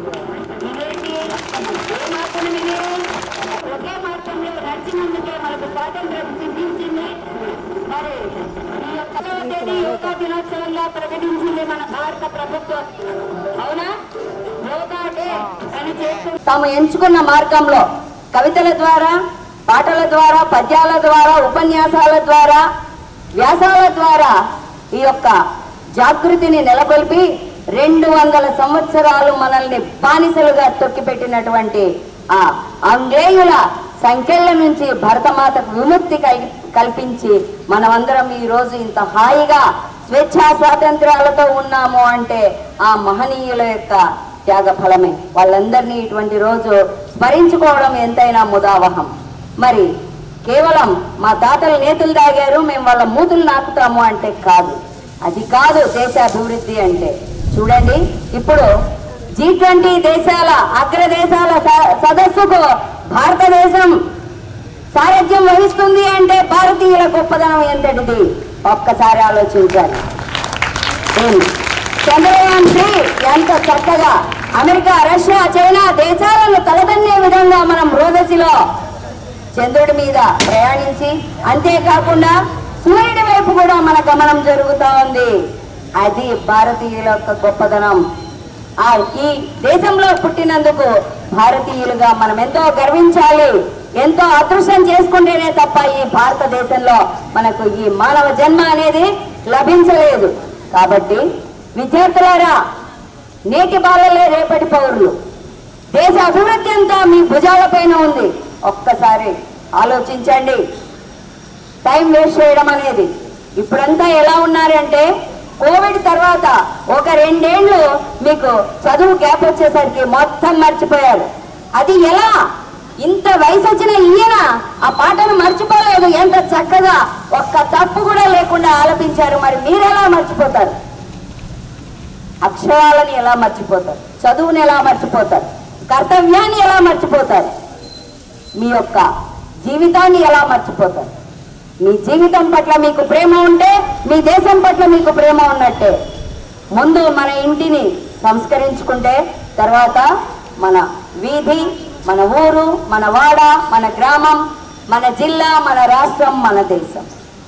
ఒకే మార్గంలో నడిచినందుకే మనకు స్వాతంత్రం సిద్ధించింది మరి ఈ యొక్క తేదీ యోగా దినోత్సవంగా ప్రకటించింది మన భారత ప్రభుత్వం అవునా యోగా డే అని చేస్తూ తాము ఎంచుకున్న మార్గంలో కవితల ద్వారా పాటల ద్వారా పద్యాల ద్వారా ఉపన్యాసాల ద్వారా వ్యాసాల ద్వారా ఈ యొక్క జాగృతిని నెలకొల్పి రెండు వందల సంవత్సరాలు మనల్ని బానిసలుగా తొక్కిపెట్టినటువంటి ఆ ఆంగ్లేయుల సంఖ్యల నుంచి భరతమాతకు విముక్తి కల్ కల్పించి మనమందరం ఈ రోజు ఇంత హాయిగా స్వేచ్ఛా స్వాతంత్రాలతో ఉన్నాము అంటే ఆ మహనీయుల యొక్క త్యాగ ఫలమే వాళ్ళందరినీ ఇటువంటి రోజు స్మరించుకోవడం ఎంతైనా ముదావహం మరి కేవలం మా తాతలు నేతులు తాగారు మేము వాళ్ళ మూతులు నాకుతాము అంటే కాదు అది కాదు దేశ అభివృద్ధి అంటే చూడండి ఇప్పుడు జీ ట్వంటీ దేశాల అగ్ర దేశాల స- సదస్సుకు భారతదేశం సారథ్యం వహిస్తుంది అంటే భారతీయుల గొప్పదనం ఎంతటిది ఒక్కసారి ఆలోచించాలి ఏం? చంద్రయాన్ త్రీ ఎంత చక్కగా అమెరికా రష్యా చైనా దేశాలను తలదన్నే విధంగా మనం రోదసిలో చంద్రుడి మీద ప్రయాణించి అంతేకాకుండా సూర్యుడి వైపు కూడా మన గమనం జరుగుతా ఉంది అది భారతీయుల యొక్క గొప్పదనం ఆ ఈ దేశంలో పుట్టినందుకు భారతీయులుగా మనం ఎంతో గర్వించాలి ఎంతో అదృష్టం చేసుకుంటేనే తప్ప ఈ భారతదేశంలో మనకు ఈ మానవ జన్మ అనేది లభించలేదు కాబట్టి విద్యార్థులారా నేటి బాలలే రేపటి పౌరులు దేశ అభివృద్ధి అంతా మీ భుజాలపైన ఉంది ఒక్కసారి ఆలోచించండి టైం వేస్ట్ చేయడం అనేది ఇప్పుడంతా ఎలా ఉన్నారంటే కోవిడ్ తర్వాత ఒక రెండేళ్లు మీకు చదువు గ్యాప్ వచ్చేసరికి మొత్తం మర్చిపోయారు అది ఎలా ఇంత వయసు వచ్చిన ఈయన ఆ పాటను మర్చిపోలేదు ఎంత చక్కగా ఒక్క తప్పు కూడా లేకుండా ఆలపించారు మరి మీరెలా మర్చిపోతారు అక్షరాలని ఎలా మర్చిపోతారు చదువుని ఎలా మర్చిపోతారు కర్తవ్యాన్ని ఎలా మర్చిపోతారు మీ యొక్క జీవితాన్ని ఎలా మర్చిపోతారు మీ జీవితం పట్ల మీకు ప్రేమ ఉంటే మీ దేశం పట్ల మీకు ప్రేమ ఉన్నట్టే ముందు మన ఇంటిని సంస్కరించుకుంటే తర్వాత మన వీధి మన ఊరు మన వాడ మన గ్రామం మన జిల్లా మన రాష్ట్రం మన దేశం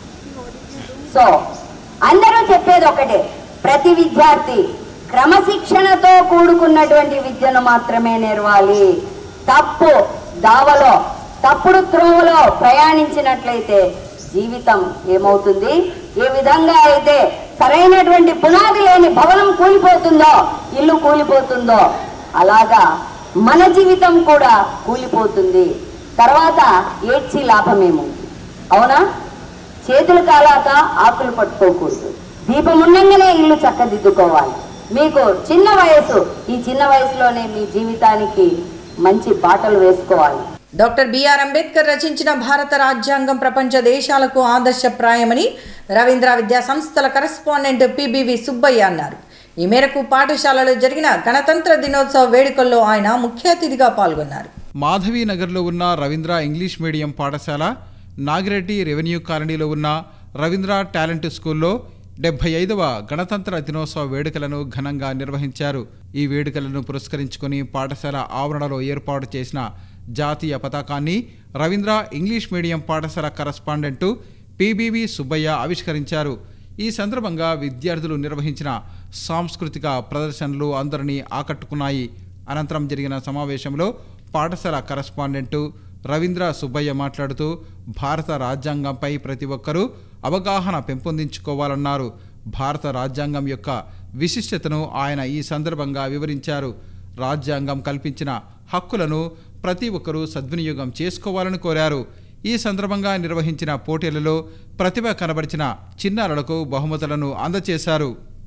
సో అందరూ చెప్పేది ఒకటే ప్రతి విద్యార్థి క్రమశిక్షణతో కూడుకున్నటువంటి విద్యను మాత్రమే నేర్వాలి తప్పు దావలో తప్పుడు త్రోవలో ప్రయాణించినట్లయితే జీవితం ఏమవుతుంది ఏ విధంగా అయితే సరైనటువంటి పునాది లేని భవనం కూలిపోతుందో ఇల్లు కూలిపోతుందో అలాగా మన జీవితం కూడా కూలిపోతుంది తర్వాత ఏడ్చి లాభమేముంది అవునా చేతులు కాలాక ఆకులు పట్టుకోకూడదు దీపం ఉండంగానే ఇల్లు చక్కదిద్దుకోవాలి మీకు చిన్న వయసు ఈ చిన్న వయసులోనే మీ జీవితానికి మంచి బాటలు వేసుకోవాలి డాక్టర్ బిఆర్ అంబేద్కర్ రచించిన భారత రాజ్యాంగం ప్రపంచ దేశాలకు ఆదర్శప్రాయమని రవీంద్ర విద్యా సంస్థల కరెస్పాండెంట్ పిబివి సుబ్బయ్య అన్నారు ఈ మేరకు పాఠశాలలో జరిగిన గణతంత్ర దినోత్సవ వేడుకల్లో ఆయన ముఖ్య అతిథిగా పాల్గొన్నారు మాధవి నగర్లో ఉన్న రవీంద్ర ఇంగ్లీష్ మీడియం పాఠశాల నాగిరెడ్డి రెవెన్యూ కాలనీలో ఉన్న రవీంద్ర టాలెంట్ స్కూల్లో డెబ్బై ఐదవ గణతంత్ర దినోత్సవ వేడుకలను ఘనంగా నిర్వహించారు ఈ వేడుకలను పురస్కరించుకొని పాఠశాల ఆవరణలో ఏర్పాటు చేసిన జాతీయ పతాకాన్ని రవీంద్ర ఇంగ్లీష్ మీడియం పాఠశాల కరస్పాండెంటు పిబివి సుబ్బయ్య ఆవిష్కరించారు ఈ సందర్భంగా విద్యార్థులు నిర్వహించిన సాంస్కృతిక ప్రదర్శనలు అందరినీ ఆకట్టుకున్నాయి అనంతరం జరిగిన సమావేశంలో పాఠశాల కరస్పాండెంటు రవీంద్ర సుబ్బయ్య మాట్లాడుతూ భారత రాజ్యాంగంపై ప్రతి ఒక్కరూ అవగాహన పెంపొందించుకోవాలన్నారు భారత రాజ్యాంగం యొక్క విశిష్టతను ఆయన ఈ సందర్భంగా వివరించారు రాజ్యాంగం కల్పించిన హక్కులను ప్రతి ఒక్కరూ సద్వినియోగం చేసుకోవాలని కోరారు ఈ సందర్భంగా నిర్వహించిన పోటీలలో ప్రతిభ కనబరిచిన చిన్నారులకు బహుమతులను అందజేశారు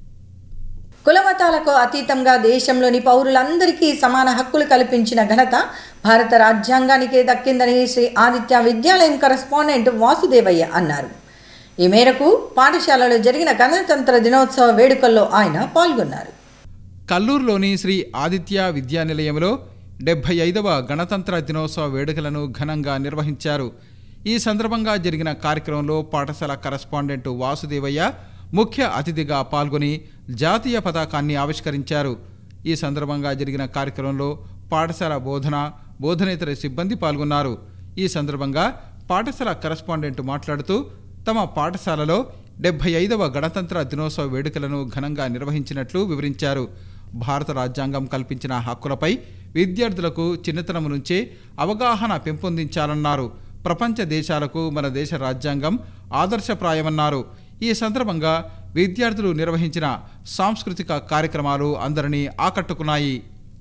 కులమతాలకు అతీతంగా దేశంలోని పౌరులందరికీ సమాన హక్కులు కల్పించిన ఘనత భారత రాజ్యాంగానికే దక్కిందని శ్రీ ఆదిత్య విద్యాలయం కరస్పాండెంట్ వాసుదేవయ్య అన్నారు ఈ మేరకు పాఠశాలలో జరిగిన గణతంత్ర దినోత్సవ వేడుకల్లో ఆయన పాల్గొన్నారు కల్లూరులోని శ్రీ ఆదిత్య విద్యానిలయంలో డెబ్బై ఐదవ గణతంత్ర దినోత్సవ వేడుకలను ఘనంగా నిర్వహించారు ఈ సందర్భంగా జరిగిన కార్యక్రమంలో పాఠశాల కరస్పాండెంట్ వాసుదేవయ్య ముఖ్య అతిథిగా పాల్గొని జాతీయ పతాకాన్ని ఆవిష్కరించారు ఈ సందర్భంగా జరిగిన కార్యక్రమంలో పాఠశాల బోధన బోధనేతర సిబ్బంది పాల్గొన్నారు ఈ సందర్భంగా పాఠశాల కరస్పాండెంట్ మాట్లాడుతూ తమ పాఠశాలలో డెబ్బై ఐదవ గణతంత్ర దినోత్సవ వేడుకలను ఘనంగా నిర్వహించినట్లు వివరించారు భారత రాజ్యాంగం కల్పించిన హక్కులపై విద్యార్థులకు చిన్నతనం నుంచే అవగాహన పెంపొందించాలన్నారు ప్రపంచ దేశాలకు మన దేశ రాజ్యాంగం ఆదర్శప్రాయమన్నారు ఈ సందర్భంగా విద్యార్థులు నిర్వహించిన సాంస్కృతిక కార్యక్రమాలు అందరినీ ఆకట్టుకున్నాయి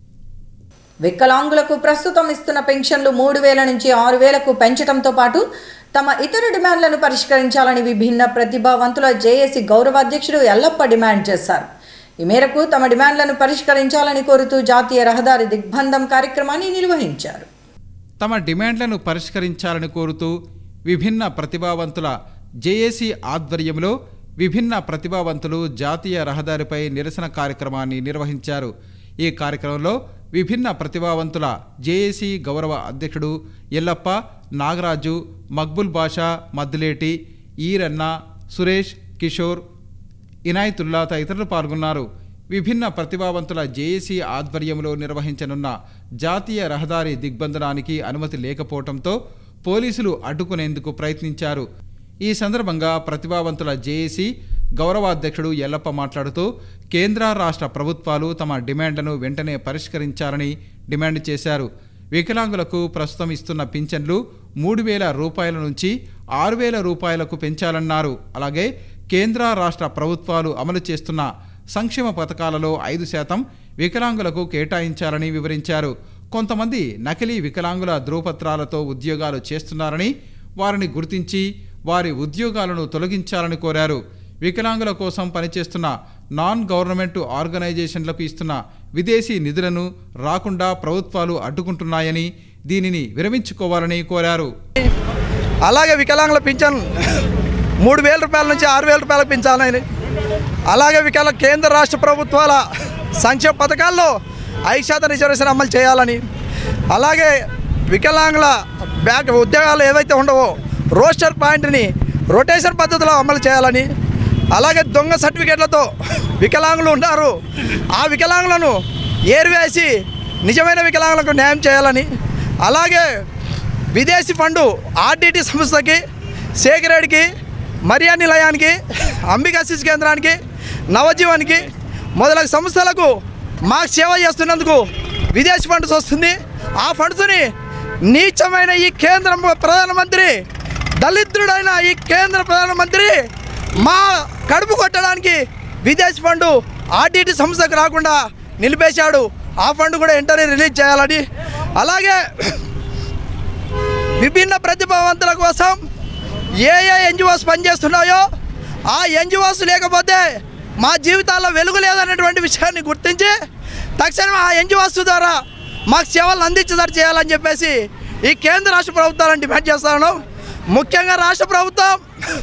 వికలాంగులకు ప్రస్తుతం ఇస్తున్న పెన్షన్లు మూడు వేల నుంచి ఆరు వేలకు పెంచడంతో పాటు తమ ఇతర డిమాండ్లను పరిష్కరించాలని విభిన్న ప్రతిభావంతుల జేఏసీ గౌరవ అధ్యక్షుడు ఎల్లప్ప డిమాండ్ చేశారు ఈ మేరకు తమ డిమాండ్లను పరిష్కరించాలని కోరుతూ జాతీయ రహదారి దిగ్బంధం కార్యక్రమాన్ని నిర్వహించారు తమ డిమాండ్లను పరిష్కరించాలని కోరుతూ విభిన్న ప్రతిభావంతుల జేఏసీ ఆధ్వర్యంలో విభిన్న ప్రతిభావంతులు జాతీయ రహదారిపై నిరసన కార్యక్రమాన్ని నిర్వహించారు ఈ కార్యక్రమంలో విభిన్న ప్రతిభావంతుల జేఏసీ గౌరవ అధ్యక్షుడు ఎల్లప్ప నాగరాజు మక్బుల్ బాషా మద్దిలేటి ఈరన్న సురేష్ కిషోర్ ఇనాయతుల్లా తదితరులు పాల్గొన్నారు విభిన్న ప్రతిభావంతుల జేఏసీ ఆధ్వర్యంలో నిర్వహించనున్న జాతీయ రహదారి దిగ్బంధనానికి అనుమతి లేకపోవడంతో పోలీసులు అడ్డుకునేందుకు ప్రయత్నించారు ఈ సందర్భంగా ప్రతిభావంతుల జేఏసీ గౌరవాధ్యక్షుడు ఎల్లప్ప మాట్లాడుతూ కేంద్ర రాష్ట్ర ప్రభుత్వాలు తమ డిమాండ్లను వెంటనే పరిష్కరించాలని డిమాండ్ చేశారు వికలాంగులకు ప్రస్తుతం ఇస్తున్న పింఛన్లు మూడు వేల రూపాయల నుంచి ఆరు వేల రూపాయలకు పెంచాలన్నారు అలాగే కేంద్ర రాష్ట్ర ప్రభుత్వాలు అమలు చేస్తున్న సంక్షేమ పథకాలలో ఐదు శాతం వికలాంగులకు కేటాయించాలని వివరించారు కొంతమంది నకిలీ వికలాంగుల ధృవపత్రాలతో ఉద్యోగాలు చేస్తున్నారని వారిని గుర్తించి వారి ఉద్యోగాలను తొలగించాలని కోరారు వికలాంగుల కోసం పనిచేస్తున్న నాన్ గవర్నమెంట్ ఆర్గనైజేషన్లకు ఇస్తున్న విదేశీ నిధులను రాకుండా ప్రభుత్వాలు అడ్డుకుంటున్నాయని దీనిని విరమించుకోవాలని కోరారు అలాగే వికలాంగుల పింఛన్ మూడు వేల రూపాయల నుంచి ఆరు వేల రూపాయలకు పెంచాలని అలాగే వికల కేంద్ర రాష్ట్ర ప్రభుత్వాల సంక్షేమ పథకాల్లో ఐదు శాతం రిజర్వేషన్ అమలు చేయాలని అలాగే వికలాంగుల బ్యాక్ ఉద్యోగాలు ఏవైతే ఉండవో రోస్టర్ పాయింట్ని రొటేషన్ పద్ధతిలో అమలు చేయాలని అలాగే దొంగ సర్టిఫికేట్లతో వికలాంగులు ఉన్నారు ఆ వికలాంగులను ఏరివేసి నిజమైన వికలాంగులకు న్యాయం చేయాలని అలాగే విదేశీ ఫండు ఆర్డిటి సంస్థకి సేకరేడ్కి మరియా నిలయానికి అంబికా శిశు కేంద్రానికి నవజీవానికి మొదలగు సంస్థలకు మాకు సేవ చేస్తున్నందుకు విదేశీ ఫండ్స్ వస్తుంది ఆ ఫండ్స్ని నీచమైన ఈ కేంద్ర ప్రధానమంత్రి దళిద్రుడైన ఈ కేంద్ర ప్రధానమంత్రి మా కడుపు కొట్టడానికి విదేశీ ఫండు ఆర్డిటి సంస్థకు రాకుండా నిలిపేశాడు ఆ ఫండ్ కూడా వెంటనే రిలీజ్ చేయాలని అలాగే విభిన్న ప్రతిభావంతుల కోసం ఏ ఏ ఎన్జిఓస్ పనిచేస్తున్నాయో ఆ ఎన్జిఓస్ లేకపోతే మా జీవితాల్లో వెలుగు లేదనేటువంటి విషయాన్ని గుర్తించి తక్షణమే ఆ ఎన్జిఓస్ ద్వారా మాకు సేవలు అందించేదారు చేయాలని చెప్పేసి ఈ కేంద్ర రాష్ట్ర ప్రభుత్వాలను డిమాండ్ చేస్తాను ముఖ్యంగా రాష్ట్ర ప్రభుత్వం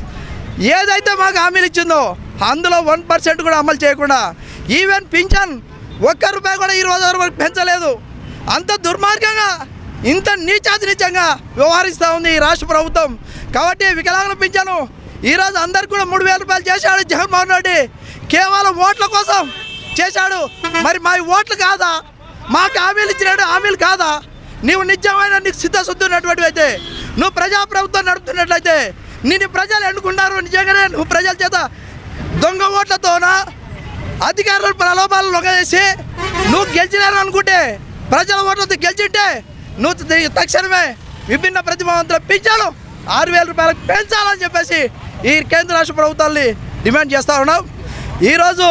ఏదైతే మాకు హామీలు ఇచ్చిందో అందులో వన్ పర్సెంట్ కూడా అమలు చేయకుండా ఈవెన్ పింఛన్ ఒక్క రూపాయి కూడా ఈ రోజు వరకు పెంచలేదు అంత దుర్మార్గంగా ఇంత నీచాతి నీచంగా వ్యవహరిస్తూ ఉంది ఈ రాష్ట్ర ప్రభుత్వం కాబట్టి వికలాంగుల పింఛను ఈరోజు అందరికి కూడా మూడు వేల రూపాయలు చేశాడు జగన్మోహన్ రెడ్డి కేవలం ఓట్ల కోసం చేశాడు మరి మా ఓట్లు కాదా మాకు హామీలు ఇచ్చినట్టు హామీలు కాదా నీవు నిజమైన నీకు సిద్ధశుద్ధి ఉన్నటువంటి అయితే నువ్వు ప్రజాప్రభుత్వం నడుపుతున్నట్లయితే నిన్ను ప్రజలు ఎన్నుకున్నారు నిజంగానే నువ్వు ప్రజల చేత దొంగ ఓట్లతోనా అధికారుల ప్రలోభాలు లొంగజేసి నువ్వు గెలిచినారు అనుకుంటే ప్రజల ఓట్లతో గెలిచింటే నువ్వు తి- తక్షణమే విభిన్న ప్రతిభావంతుల పింఛాలు ఆరు వేల రూపాయలకు పెంచాలని చెప్పేసి ఈ కేంద్ర రాష్ట్ర ప్రభుత్వాల్ని డిమాండ్ చేస్తూ ఉన్నాం ఈరోజు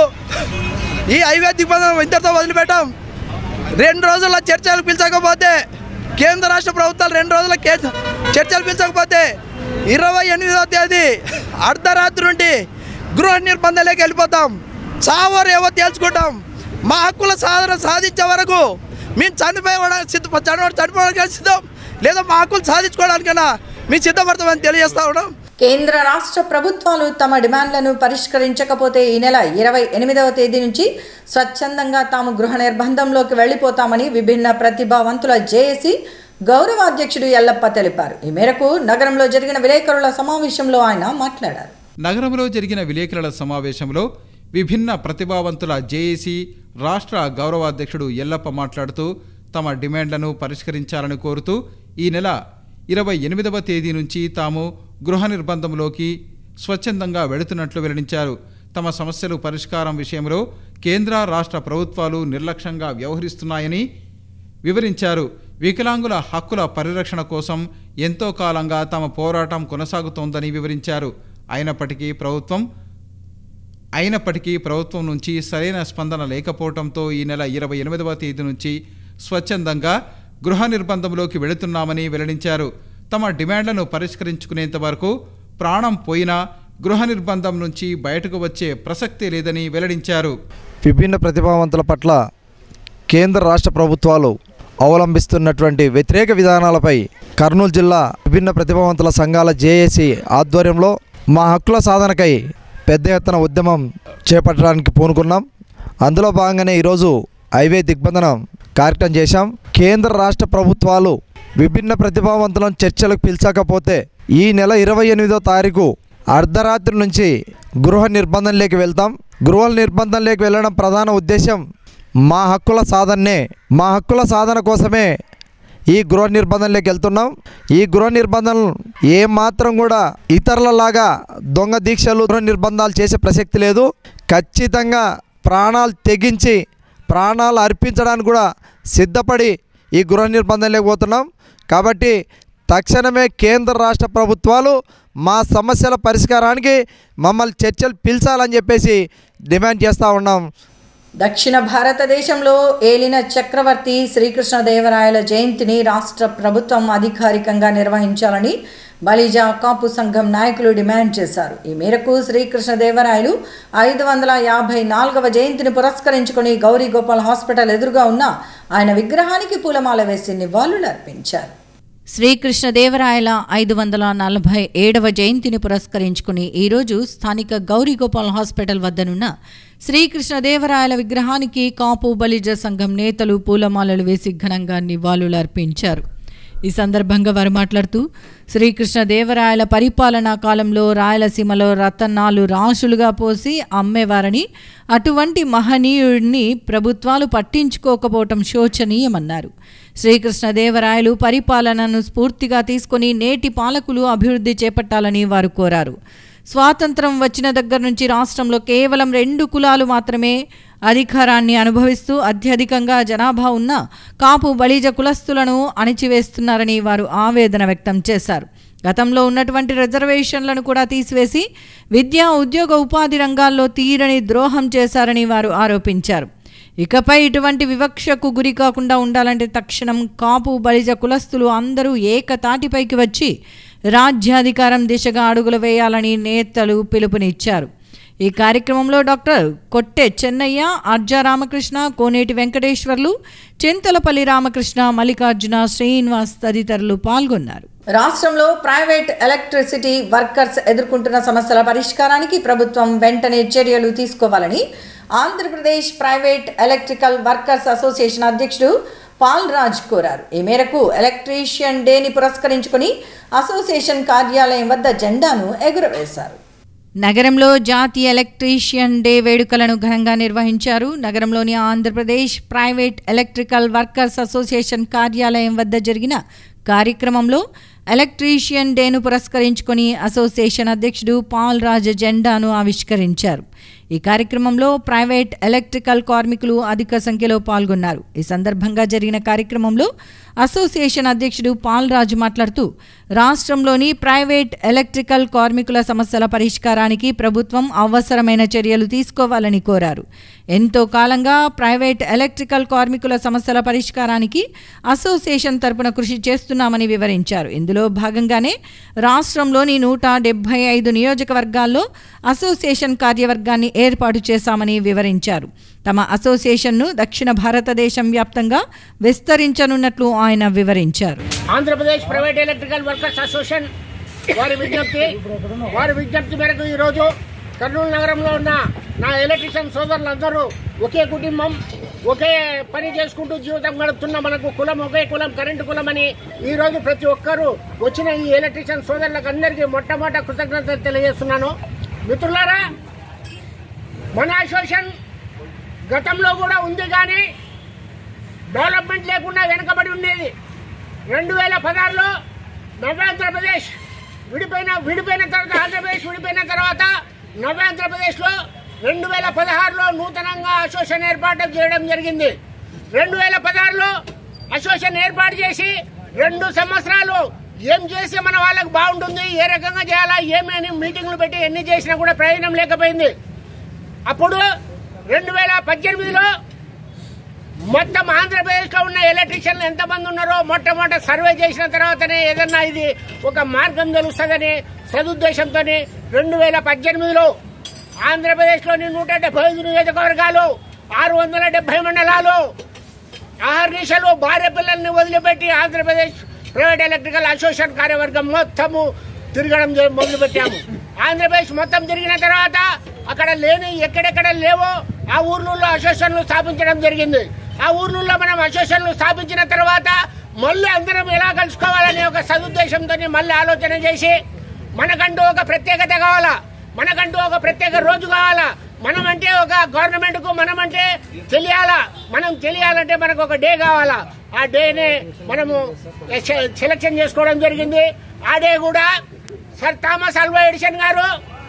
ఈ హైవే దిగ్బంధం ఇంతటితో వదిలిపెట్టాం రెండు రోజుల చర్చలు పిలిచకపోతే కేంద్ర రాష్ట్ర ప్రభుత్వాలు రెండు రోజుల కే- చర్చలు పిలిచకపోతే ఇరవై ఎనిమిదవ తేదీ అర్ధరాత్రి నుండి గృహ నిర్బంధాలకు వెళ్ళిపోతాం చావరు ఏవో తేల్చుకుంటాం మా హక్కుల సాధన సాధించే వరకు మేము చనిపోయడానికి సిద్ధ చనిపో చనిపోవడానికి సిద్ధం లేదా మా హక్కులు సాధించుకోవడానికైనా మేము సిద్ధపడతామని తెలియజేస్తా ఉన్నాం కేంద్ర రాష్ట్ర ప్రభుత్వాలు తమ డిమాండ్లను పరిష్కరించకపోతే ఈ నెల ఇరవై ఎనిమిదవ తేదీ నుంచి స్వచ్ఛందంగా తాము గృహ నిర్బంధంలోకి వెళ్ళిపోతామని విభిన్న ప్రతిభావంతుల జేఏసీ గౌరవ అధ్యక్షుడు ఎల్లప్ప తెలిపారు ఈ మేరకు నగరంలో జరిగిన విలేకరుల సమావేశంలో ఆయన మాట్లాడారు నగరంలో జరిగిన విలేకరుల సమావేశంలో విభిన్న ప్రతిభావంతుల జేఏసీ రాష్ట్ర గౌరవాధ్యక్షుడు ఎల్లప్ప మాట్లాడుతూ తమ డిమాండ్లను పరిష్కరించాలని కోరుతూ ఈ నెల ఇరవై ఎనిమిదవ తేదీ నుంచి తాము గృహ నిర్బంధంలోకి స్వచ్ఛందంగా వెళుతున్నట్లు వెల్లడించారు తమ సమస్యలు పరిష్కారం విషయంలో కేంద్ర రాష్ట్ర ప్రభుత్వాలు నిర్లక్ష్యంగా వ్యవహరిస్తున్నాయని వివరించారు వికలాంగుల హక్కుల పరిరక్షణ కోసం ఎంతో కాలంగా తమ పోరాటం కొనసాగుతోందని వివరించారు అయినప్పటికీ ప్రభుత్వం అయినప్పటికీ ప్రభుత్వం నుంచి సరైన స్పందన లేకపోవడంతో ఈ నెల ఇరవై ఎనిమిదవ తేదీ నుంచి స్వచ్ఛందంగా గృహ నిర్బంధంలోకి వెళుతున్నామని వెల్లడించారు తమ డిమాండ్లను పరిష్కరించుకునేంత వరకు ప్రాణం పోయినా గృహ నిర్బంధం నుంచి బయటకు వచ్చే ప్రసక్తి లేదని వెల్లడించారు విభిన్న ప్రతిభావంతుల పట్ల కేంద్ర రాష్ట్ర ప్రభుత్వాలు అవలంబిస్తున్నటువంటి వ్యతిరేక విధానాలపై కర్నూలు జిల్లా విభిన్న ప్రతిభావంతుల సంఘాల జేఏసీ ఆధ్వర్యంలో మా హక్కుల సాధనకై పెద్ద ఎత్తున ఉద్యమం చేపట్టడానికి పూనుకున్నాం అందులో భాగంగానే ఈరోజు హైవే దిగ్బంధనం కార్యక్రమం చేశాం కేంద్ర రాష్ట్ర ప్రభుత్వాలు విభిన్న ప్రతిభావంతులను చర్చలకు పిలిచకపోతే ఈ నెల ఇరవై ఎనిమిదో తారీఖు అర్ధరాత్రి నుంచి గృహ నిర్బంధంలోకి వెళ్తాం గృహ నిర్బంధంలోకి వెళ్ళడం ప్రధాన ఉద్దేశం మా హక్కుల సాధనే మా హక్కుల సాధన కోసమే ఈ గృహ నిర్బంధంలోకి వెళ్తున్నాం ఈ గృహ నిర్బంధం ఏ మాత్రం కూడా ఇతరులలాగా దొంగ దీక్షలు గృహ నిర్బంధాలు చేసే ప్రసక్తి లేదు ఖచ్చితంగా ప్రాణాలు తెగించి ప్రాణాలు అర్పించడానికి కూడా సిద్ధపడి ఈ గృహ నిర్బంధంలోకి పోతున్నాం కాబట్టి తక్షణమే కేంద్ర రాష్ట్ర ప్రభుత్వాలు మా సమస్యల పరిష్కారానికి మమ్మల్ని చర్చలు పిలిచాలని చెప్పేసి డిమాండ్ చేస్తూ ఉన్నాం దక్షిణ భారతదేశంలో ఏలిన చక్రవర్తి శ్రీకృష్ణదేవరాయల జయంతిని రాష్ట్ర ప్రభుత్వం అధికారికంగా నిర్వహించాలని బలిజా కాపు సంఘం నాయకులు డిమాండ్ చేశారు ఈ మేరకు శ్రీకృష్ణదేవరాయలు ఐదు వందల యాభై నాలుగవ జయంతిని పురస్కరించుకుని గౌరీ గోపాల్ హాస్పిటల్ ఎదురుగా ఉన్న ఆయన విగ్రహానికి పూలమాల వేసి నివాళులు అర్పించారు శ్రీకృష్ణదేవరాయల ఐదు వందల నలభై ఏడవ జయంతిని పురస్కరించుకుని ఈరోజు స్థానిక గౌరీగోపాల్ హాస్పిటల్ వద్దనున్న శ్రీకృష్ణదేవరాయల విగ్రహానికి కాపు బలిజ సంఘం నేతలు పూలమాలలు వేసి ఘనంగా నివాళులు అర్పించారు ఈ సందర్భంగా వారు మాట్లాడుతూ శ్రీకృష్ణదేవరాయల పరిపాలనా కాలంలో రాయలసీమలో రతనాలు రాశులుగా పోసి అమ్మేవారని అటువంటి మహనీయుడిని ప్రభుత్వాలు పట్టించుకోకపోవటం శోచనీయమన్నారు శ్రీకృష్ణదేవరాయలు పరిపాలనను స్ఫూర్తిగా తీసుకొని నేటి పాలకులు అభివృద్ధి చేపట్టాలని వారు కోరారు స్వాతంత్రం వచ్చిన దగ్గర నుంచి రాష్ట్రంలో కేవలం రెండు కులాలు మాత్రమే అధికారాన్ని అనుభవిస్తూ అత్యధికంగా జనాభా ఉన్న కాపు బలిజ కులస్తులను అణిచివేస్తున్నారని వారు ఆవేదన వ్యక్తం చేశారు గతంలో ఉన్నటువంటి రిజర్వేషన్లను కూడా తీసివేసి విద్యా ఉద్యోగ ఉపాధి రంగాల్లో తీరని ద్రోహం చేశారని వారు ఆరోపించారు ఇకపై ఇటువంటి వివక్షకు గురి కాకుండా ఉండాలంటే తక్షణం కాపు బలిజ కులస్తులు అందరూ ఏకతాటిపైకి వచ్చి రాజ్యాధికారం దిశగా అడుగులు వేయాలని నేతలు పిలుపునిచ్చారు ఈ కార్యక్రమంలో డాక్టర్ కొట్టె చెన్నయ్య అర్జా రామకృష్ణ కోనేటి వెంకటేశ్వర్లు చింతలపల్లి రామకృష్ణ మల్లికార్జున శ్రీనివాస్ తదితరులు పాల్గొన్నారు రాష్ట్రంలో ప్రైవేట్ ఎలక్ట్రిసిటీ వర్కర్స్ ఎదుర్కొంటున్న సమస్యల పరిష్కారానికి ప్రభుత్వం వెంటనే చర్యలు తీసుకోవాలని Andhra Pradesh private electrical workers association అధ్యక్షుడు పాల్ రాజ్ కోరారు ఈ మేరకు ఎలక్ట్రీషియన్ డేని పురస్కరించుకుని అసోసియేషన్ కార్యాలయం వద్ద జెండాను ఎగురవేశారు నగరంలో జాతీయ ఎలక్ట్రీషియన్ డే వేడుకలను ఘనంగా నిర్వహించారు నగరంలోని Andhra Pradesh private electrical workers association కార్యాలయం వద్ద జరిగిన కార్యక్రమంలో ఎలక్ట్రీషియన్ డేను పురస్కరించుకొని అసోసియేషన్ అధ్యక్షుడు పాల్ రాజ్ జెండాను ఆవిష్కరించారు ఈ కార్యక్రమంలో ప్రైవేట్ ఎలక్ట్రికల్ కార్మికులు అధిక సంఖ్యలో పాల్గొన్నారు ఈ సందర్భంగా జరిగిన కార్యక్రమంలో అసోసియేషన్ అధ్యక్షుడు పాల్ రాజు మాట్లాడుతూ రాష్ట్రంలోని ప్రైవేట్ ఎలక్ట్రికల్ కార్మికుల సమస్యల పరిష్కారానికి ప్రభుత్వం అవసరమైన చర్యలు తీసుకోవాలని కోరారు ఎంతో కాలంగా ప్రైవేట్ ఎలక్ట్రికల్ కార్మికుల సమస్యల పరిష్కారానికి అసోసియేషన్ తరపున కృషి చేస్తున్నామని వివరించారు ఇందులో భాగంగానే రాష్ట్రంలోని నూట డెబ్బై ఐదు నియోజకవర్గాల్లో అసోసియేషన్ కార్యవర్గాన్ని ఏర్పాటు చేశామని వివరించారు తమ అసోసియేషన్ను దక్షిణ భారతదేశం వ్యాప్తంగా విస్తరించనున్నట్లు ఆయన వివరించారు Andhra Pradesh private electrical workers association వారి విజ్ఞప్తి వారి విజ్ఞప్తి మేరకు ఈరోజు కర్నూలు నగరంలో ఉన్న నా ఎలక్ట్రీషియన్ సోదరులందరూ ఒకే కుటుంబం ఒకే పని చేసుకుంటూ జీవితం గడుపుతున్న మనకు కులం ఒకే కులం కరెంటు కులం అని ఈ రోజు ప్రతి ఒక్కరూ వచ్చిన ఈ ఎలక్ట్రీషియన్ సోదరులకు అందరికీ మొట్టమొదట కృతజ్ఞతలు తెలియజేస్తున్నాను మిత్రులారా మన అసోసియేషన్ గతంలో కూడా ఉంది కానీ డెవలప్మెంట్ లేకుండా వెనకబడి ఉండేది రెండు వేల పదహారులో నవ్యాంధ్రప్రదేశ్ విడిపోయిన విడిపోయిన తర్వాత ఆంధ్రప్రదేశ్ విడిపోయిన తర్వాత నవ్యాంధ్రప్రదేశ్లో రెండు వేల పదహారులో నూతనంగా అసోసియేషన్ ఏర్పాటు చేయడం జరిగింది రెండు వేల పదహారులో అసోసియేషన్ ఏర్పాటు చేసి రెండు సంవత్సరాలు ఏం చేస్తే మన వాళ్ళకి బాగుంటుంది ఏ రకంగా చేయాలా ఏమని మీటింగ్లు పెట్టి ఎన్ని చేసినా కూడా ప్రయోజనం లేకపోయింది అప్పుడు రెండు వేల పద్దెనిమిదిలో మొత్తం ఆంధ్రప్రదేశ్లో ఉన్న ఎలక్ట్రీషియన్లు ఎంతమంది ఉన్నారో మొట్టమొదట సర్వే చేసిన తర్వాతనే ఏదన్నా ఇది ఒక మార్గం తెలుస్తుందని సదుద్దేశంతో రెండు వేల పద్దెనిమిదిలో ఆంధ్రప్రదేశ్లోని నూట డెబ్బై ఐదు నియోజకవర్గాలు ఆరు వందల డెబ్బై మండలాలు ఆహర్నిశలు భార్య పిల్లల్ని వదిలిపెట్టి ఆంధ్రప్రదేశ్ ప్రైవేట్ ఎలక్ట్రికల్ అసోసియేషన్ కార్యవర్గం మొత్తము తిరగడం జ- మొదలుపెట్టాము ఆంధ్రప్రదేశ్ మొత్తం తిరిగిన తర్వాత అక్కడ లేని ఎక్కడెక్కడ లేవో ఆ ఊర్లలో అసోసియేషన్లు స్థాపించడం జరిగింది ఆ ఊర్లలో మనం అసోసియేషన్లు స్థాపించిన తర్వాత మళ్ళీ అందరం ఎలా కలుసుకోవాలనే ఒక సదుద్దేశంతో మళ్ళీ ఆలోచన చేసి మనకంటూ ఒక ప్రత్యేకత కావాలా మనకంటూ ఒక ప్రత్యేక రోజు కావాలా మనమంటే ఒక గవర్నమెంట్ కు మనమంటే తెలియాలా మనం తెలియాలంటే మనకు ఒక డే కావాలా ఆ డేనే మనము సె- సెలక్షన్ చేసుకోవడం జరిగింది ఆ డే కూడా సర్ థామస్ అల్వా ఎడిషన్ గారు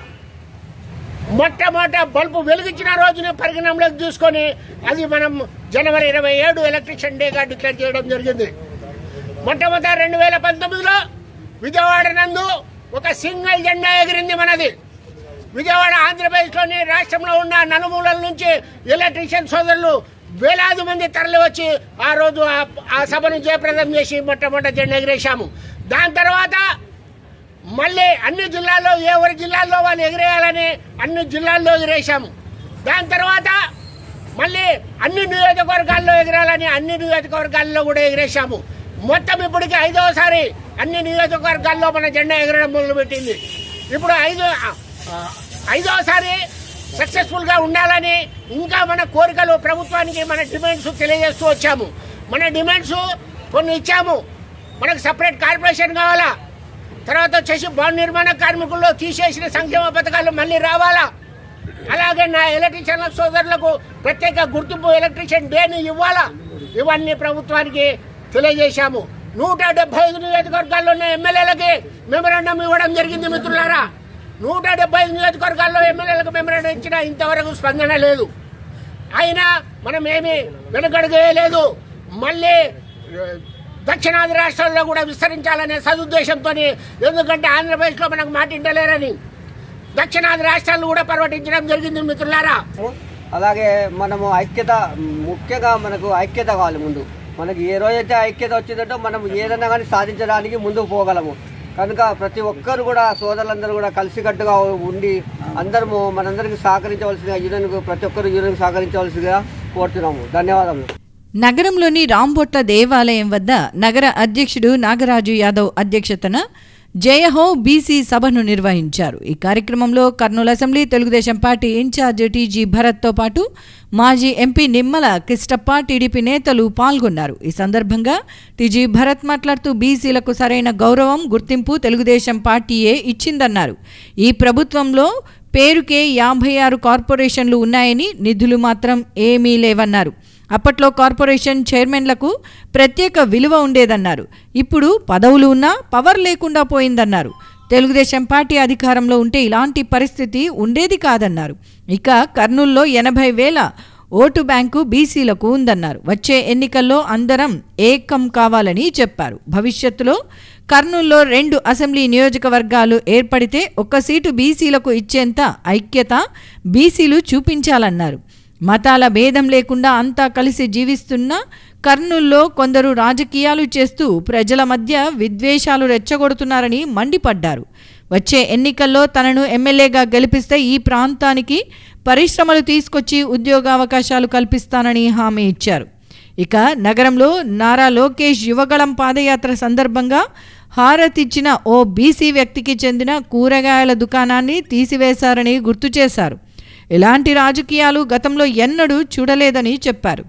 మొట్టమొదట బల్బు వెలిగించిన రోజుని పరిగణంలోకి తీసుకొని అది మనం జనవరి ఇరవై ఏడు ఎలక్ట్రిషియన్ డేగా డిక్లేర్ చేయడం జరిగింది మొట్టమొదట రెండు వేల పంతొమ్మిదిలో విజయవాడ నందు ఒక సింగిల్ జెండా ఎగిరింది మనది విజయవాడ ఆంధ్రప్రదేశ్లోని రాష్ట్రంలో ఉన్న నలుమూలల నుంచి ఎలక్ట్రీషియన్ సోదరులు వేలాది మంది తరలి వచ్చి ఆ రోజు ఆ- ఆ సభను జయప్రదం చేసి మొట్టమొదటి జెండా ఎగిరేశాము దాని తర్వాత మళ్ళీ అన్ని జిల్లాల్లో ఎవరి జిల్లాల్లో వాళ్ళు ఎగిరేయాలని అన్ని జిల్లాల్లో ఎగిరేశాము దాని తర్వాత మళ్ళీ అన్ని నియోజకవర్గాల్లో ఎగిరాలని అన్ని నియోజకవర్గాల్లో కూడా ఎగిరేశాము మొత్తం ఇప్పటికి ఐదవసారి అన్ని నియోజకవర్గాల్లో మన జెండా ఎగరడం మొదలుపెట్టింది ఇప్పుడు ఐదు ఆ, ఐదవసారి సక్సెస్ఫుల్ గా ఉండాలని ఇంకా మన కోరికలు ప్రభుత్వానికి మన డిమాండ్స్ తెలియజేస్తూ వచ్చాము మన డిమాండ్స్ కొన్ని ఇచ్చాము మనకు సపరేట్ కార్పొరేషన్ కావాలా తర్వాత వచ్చేసి భవన నిర్మాణ కార్మికుల్లో తీసేసిన సంక్షేమ పథకాలు మళ్ళీ రావాలా అలాగే నా ఎలక్ట్రీషియన్ల సోదరులకు ప్రత్యేక గుర్తింపు ఎలక్ట్రీషియన్ డేని ఇవ్వాలా ఇవన్నీ ప్రభుత్వానికి తెలియజేశాము నూట డెబ్బై ఐదు నియోజకవర్గాల్లో ఉన్న ఎమ్మెల్యేలకి మెమరాండం ఇవ్వడం జరిగింది మిత్రులారా నూట డెబ్బై ఐదు నియోజకవర్గాల్లో ఎమ్మెల్యేలకు మెమరాండం ఇచ్చినా ఇంతవరకు స్పందన లేదు అయినా మనం ఏమి వెనుకడుగేయలేదు మళ్ళీ ఆ, దక్షిణాది రాష్ట్రాల్లో కూడా విస్తరించాలనే సదుద్దేశంతో ఎందుకంటే ఆంధ్రప్రదేశ్లో మనకు మాటింటలేరని దక్షిణాది రాష్ట్రాలు కూడా పర్వటించడం జరిగింది మిత్రులారా అలాగే మనము ఐక్యత ముఖ్యంగా మనకు ఐక్యత కావాలి ముందు మనకి ఏ రోజైతే ఐక్యత వచ్చిందంటే మనం ఏదైనా కానీ సాధించడానికి ముందుకు పోగలము కనుక ప్రతి ఒక్కరు కూడా సోదరులందరూ కూడా కలిసికట్టుగా ఉండి అందరము మనందరికీ సహకరించవలసిందిగా యూనియన్కు ప్రతి ఒక్కరు యూనియన్కి సహకరించవలసిందిగా కోరుతున్నాము ధన్యవాదములు నగరంలోని రాంబొట్ల దేవాలయం వద్ద నగర అధ్యక్షుడు నాగరాజు యాదవ్ అధ్యక్షతన జయహో బీసీ సభను నిర్వహించారు ఈ కార్యక్రమంలో Kurnool assembly Telugu Desam party incharge TG భరత్తో పాటు మాజీ ఎంపీ నిమ్మల కిష్టప్ప టీడీపీ నేతలు పాల్గొన్నారు ఈ సందర్భంగా టీజీ భరత్ మాట్లాడుతూ బీసీలకు సరైన గౌరవం గుర్తింపు తెలుగుదేశం పార్టీయే ఇచ్చిందన్నారు ఈ ప్రభుత్వంలో పేరుకే యాభై ఆరు కార్పొరేషన్లు ఉన్నాయని నిధులు మాత్రం ఏమీ లేవన్నారు అప్పట్లో కార్పొరేషన్ చైర్మన్లకు ప్రత్యేక విలువ ఉండేదన్నారు ఇప్పుడు పదవులు ఉన్నా పవర్ లేకుండా పోయిందన్నారు తెలుగుదేశం పార్టీ అధికారంలో ఉంటే ఇలాంటి పరిస్థితి ఉండేది కాదన్నారు ఇక కర్నూల్లో ఎనభై వేల ఓటు బ్యాంకు బీసీలకు ఉందన్నారు వచ్చే ఎన్నికల్లో అందరం ఏకం కావాలని చెప్పారు భవిష్యత్తులో కర్నూల్లో రెండు అసెంబ్లీ నియోజకవర్గాలు ఏర్పడితే ఒక్క సీటు బీసీలకు ఇచ్చేంత ఐక్యత బీసీలు చూపించాలన్నారు మతాల భేదం లేకుండా అంతా కలిసి జీవిస్తున్న కర్నూల్లో కొందరు రాజకీయాలు చేస్తూ ప్రజల మధ్య విద్వేషాలు రెచ్చగొడుతున్నారని మండిపడ్డారు వచ్చే ఎన్నికల్లో తనను ఎమ్మెల్యేగా గెలిపిస్తే ఈ ప్రాంతానికి పరిశ్రమలు తీసుకొచ్చి ఉద్యోగావకాశాలు కల్పిస్తానని హామీ ఇచ్చారు ఇక నగరంలో నారా లోకేష్ యువగళం పాదయాత్ర సందర్భంగా హారతిచ్చిన ఓ బీసీ వ్యక్తికి చెందిన కూరగాయల దుకాణాన్ని తీసివేశారని గుర్తు చేశారు ఇలాంటి రాజకీయాలు గతంలో ఎన్నడూ చూడలేదని చెప్పారు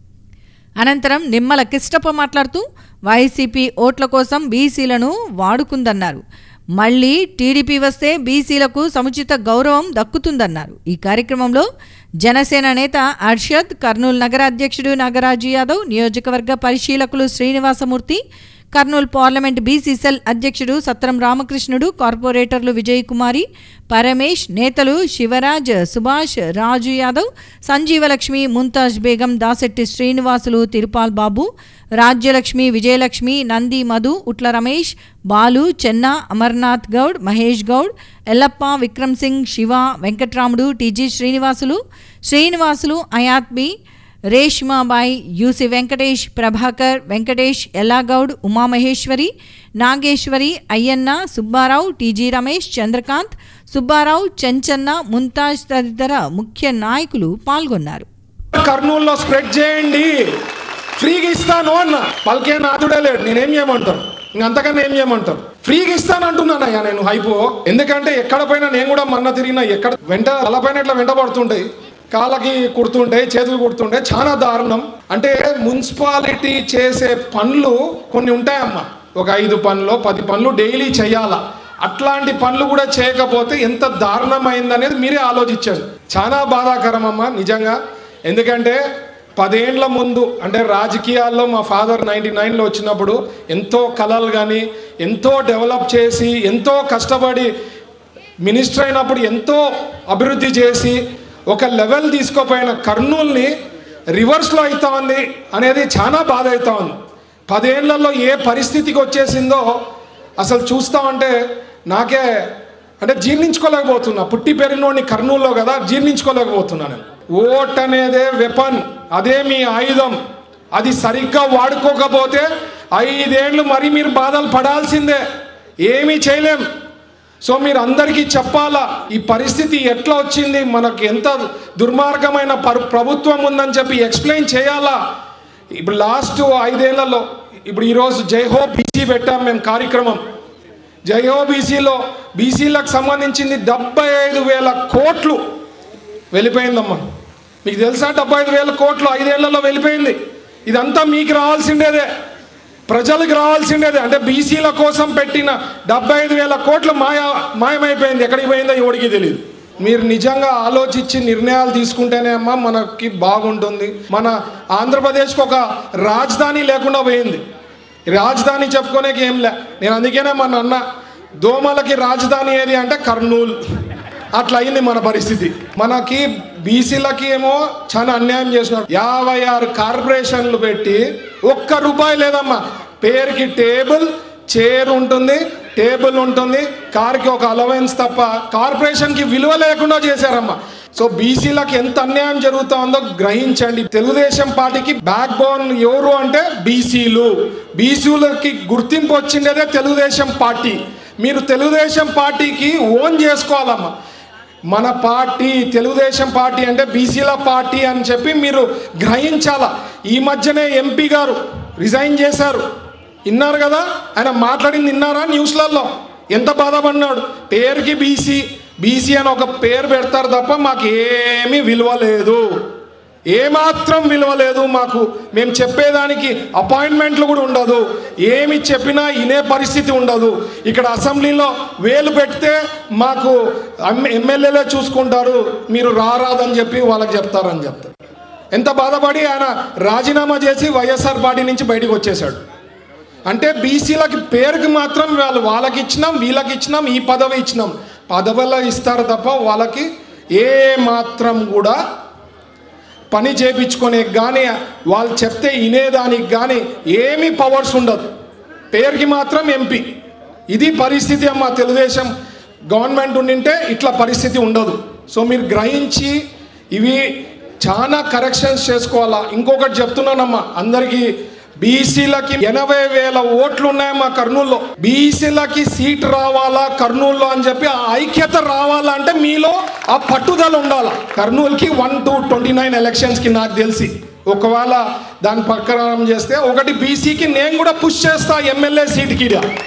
అనంతరం నిమ్మల కిష్టప్ప మాట్లాడుతూ వైసీపీ ఓట్ల కోసం బీసీలను వాడుకుందన్నారు మళ్ళీ టీడీపీ వస్తే బీసీలకు సముచిత గౌరవం దక్కుతుందన్నారు ఈ కార్యక్రమంలో జనసేన నేత అర్షద్ కర్నూలు నగర అధ్యక్షుడు నాగరాజు యాదవ్ నియోజకవర్గ పరిశీలకులు Srinivasamurthy Kurnool parliament BC cell అధ్యక్షుడు సత్రం రామకృష్ణుడు కార్పొరేటర్లు విజయ్ కుమారి పరమేష్ నేతలు Sivaraj Subhash Raju Yadav Sanjeevalakshmi Mumtaz Begum Dasetti Srinivasulu Tirupal Babu Rajyalakshmi Vijayalakshmi Nandi Madhu Utla Ramesh Balu Chenna Amarnath Goud Mahesh Goud Yellappa Vikram Singh Siva Venkatramudu TG Srinivasulu Srinivasulu Ayatbi Reshmabai UC Venkatesh Prabhakar Venkatesh Yellagoud Umamaheswari Nageswari Ayyanna Subbarao TG Ramesh Chandrakant Subbarao Chenchanna Mumtaz తదితర ముఖ్య నాయకులు పాల్గొన్నారు కర్నూలులో స్ప్రెడ్ చేయండి ఫ్రీగా ఇస్తాను అన్న పలికే నాదుడే లేడు నేనేం చేయమంటాను ఇంకంతకన్నా ఏం చేయమంటారు ఫ్రీగా ఇస్తాను అంటున్నానయ్యా నేను హైపో ఎందుకంటే ఎక్కడ పోయినా నేను కూడా మొన్న తిరిగినా ఎక్కడ వెంట తలపైన ఇట్లా వెంట పడుతుంటాయి కాళ్ళకి కుడుతుంటాయి చేతులు కుడుతుంటాయి చాలా దారుణం అంటే మున్సిపాలిటీ చేసే పనులు కొన్ని ఉంటాయమ్మా ఒక ఐదు పనులు పది పనులు డైలీ చేయాలా అట్లాంటి పనులు కూడా చేయకపోతే ఎంత దారుణమైందనేది మీరే ఆలోచించండి చాలా బాధాకరం అమ్మా నిజంగా ఎందుకంటే పదేండ్ల ముందు అంటే రాజకీయాల్లో మా ఫాదర్ నైంటీ నైన్లో వచ్చినప్పుడు ఎంతో కళలు కానీ ఎంతో డెవలప్ చేసి ఎంతో కష్టపడి మినిస్టర్ అయినప్పుడు ఎంతో అభివృద్ధి చేసి ఒక లెవెల్ తీసుకోపోయిన కర్నూల్ని రివర్స్లో అవుతా ఉంది అనేది చాలా బాధ అవుతా ఉంది పదేళ్లలో ఏ పరిస్థితికి వచ్చేసిందో అసలు చూస్తా ఉంటే నాకే అంటే జీర్ణించుకోలేకపోతున్నా పుట్టి పెరిగినోడిని కర్నూల్లో కదా జీర్ణించుకోలేకపోతున్నా నేను ఓట్ అనేదే వెపన్ అదే మీ ఆయుధం అది సరిగ్గా వాడుకోకపోతే ఐదేళ్ళు మరి మీరు బాధలు పడాల్సిందే ఏమీ చేయలేం సో మీరు అందరికీ చెప్పాలా ఈ పరిస్థితి ఎట్లా వచ్చింది మనకు ఎంత దుర్మార్గమైన పరు ప్రభుత్వం ఉందని చెప్పి ఎక్స్ప్లెయిన్ చేయాలా ఇప్పుడు లాస్ట్ ఐదేళ్లలో ఇప్పుడు ఈరోజు జైహో బీసీ పెట్టాం మేము కార్యక్రమం జైహో బీసీలో బీసీలకు సంబంధించింది డెబ్బై ఐదు వేల కోట్లు వెళ్ళిపోయిందమ్మా మీకు తెలుసా డెబ్బై ఐదు వేల కోట్లు ఐదేళ్లలో వెళ్ళిపోయింది ఇదంతా మీకు రావాల్సిండేదే ప్రజలకు రావాల్సిండేదే అంటే బీసీల కోసం పెట్టిన డెబ్బై ఐదు వేల కోట్లు మాయ మాయమైపోయింది ఎక్కడికి పోయిందో ఎవడికి తెలియదు మీరు నిజంగా ఆలోచించి నిర్ణయాలు తీసుకుంటేనే అమ్మా మనకి బాగుంటుంది మన ఆంధ్రప్రదేశ్కి ఒక రాజధాని లేకుండా పోయింది రాజధాని చెప్పుకోనేకి ఏం లే నేను అందుకనే మన అన్న దోమలకి రాజధాని ఏది అంటే కర్నూలు అట్లా అయింది మన పరిస్థితి మనకి బీసీలకి ఏమో చాలా అన్యాయం చేసినారు యాభై ఆరు కార్పొరేషన్లు పెట్టి ఒక్క రూపాయి లేదమ్మా పేరుకి టేబుల్ చైర్ ఉంటుంది టేబుల్ ఉంటుంది కార్కి ఒక అలవెన్స్ తప్ప కార్పొరేషన్కి విలువ లేకుండా చేశారమ్మా సో బీసీలకు ఎంత అన్యాయం జరుగుతుందో గ్రహించండి తెలుగుదేశం పార్టీకి బ్యాక్ బోన్ ఎవరు అంటే బీసీలు బీసీలకి గుర్తింపు వచ్చిండేదే తెలుగుదేశం పార్టీ మీరు తెలుగుదేశం పార్టీకి ఓన్ చేసుకోవాలమ్మా మన పార్టీ తెలుగుదేశం పార్టీ అంటే బీసీల పార్టీ అని చెప్పి మీరు గ్రహించాల ఈ మధ్యనే ఎంపీ గారు రిజైన్ చేశారు విన్నారు కదా ఆయన మాట్లాడింది విన్నారా న్యూస్లలో ఎంత బాధపడినాడు పేరుకి బీసీ బీసీ అని ఒక పేరు పెడతారు తప్ప మాకు ఏమీ విలువ లేదు ఏమాత్రం విలువ లేదు మాకు మేము చెప్పేదానికి అపాయింట్మెంట్లు కూడా ఉండదు ఏమి చెప్పినా వినే పరిస్థితి ఉండదు ఇక్కడ అసెంబ్లీలో వేలు పెడితే మాకు ఎమ్మెల్యేలే చూసుకుంటారు మీరు రారాదని చెప్పి వాళ్ళకి చెప్తారని చెప్తారు ఎంత బాధపడి ఆయన రాజీనామా చేసి వైఎస్ఆర్ పార్టీ నుంచి బయటకు వచ్చేసాడు అంటే బీసీలకి పేరుకి మాత్రం వాళ్ళు వాళ్ళకి ఇచ్చినాం వీళ్ళకి ఇచ్చినాం ఈ పదవి ఇచ్చినాం పదవుల్లో ఇస్తారు తప్ప వాళ్ళకి ఏ మాత్రం కూడా పని చేయించుకునే కానీ వాళ్ళు చెప్తే వినేదానికి కానీ ఏమీ పవర్స్ ఉండదు పేరుకి మాత్రం ఎంపీ ఇది పరిస్థితి అమ్మ తెలుగుదేశం గవర్నమెంట్ ఉండింటే ఇట్లా పరిస్థితి ఉండదు సో మీరు గ్రహించి ఇవి చాలా కరెక్షన్స్ చేసుకోవాలా ఇంకొకటి చెప్తున్నానమ్మా అందరికీ బీసీలకి ఎనభై వేల ఓట్లు ఉన్నాయమ్మా కర్నూలులో బీసీలకి సీట్ రావాలా కర్నూలులో అని చెప్పి ఆ ఐక్యత రావాలా అంటే మీలో ఆ పట్టుదల ఉండాలా కర్నూలుకి వన్ టు ట్వంటీ నైన్ ఎలక్షన్స్కి నాకు తెలిసి ఒకవేళ దాని ప్రకారం చేస్తే ఒకటి బీసీకి నేను కూడా పుష్ చేస్తా ఎమ్మెల్యే సీట్కి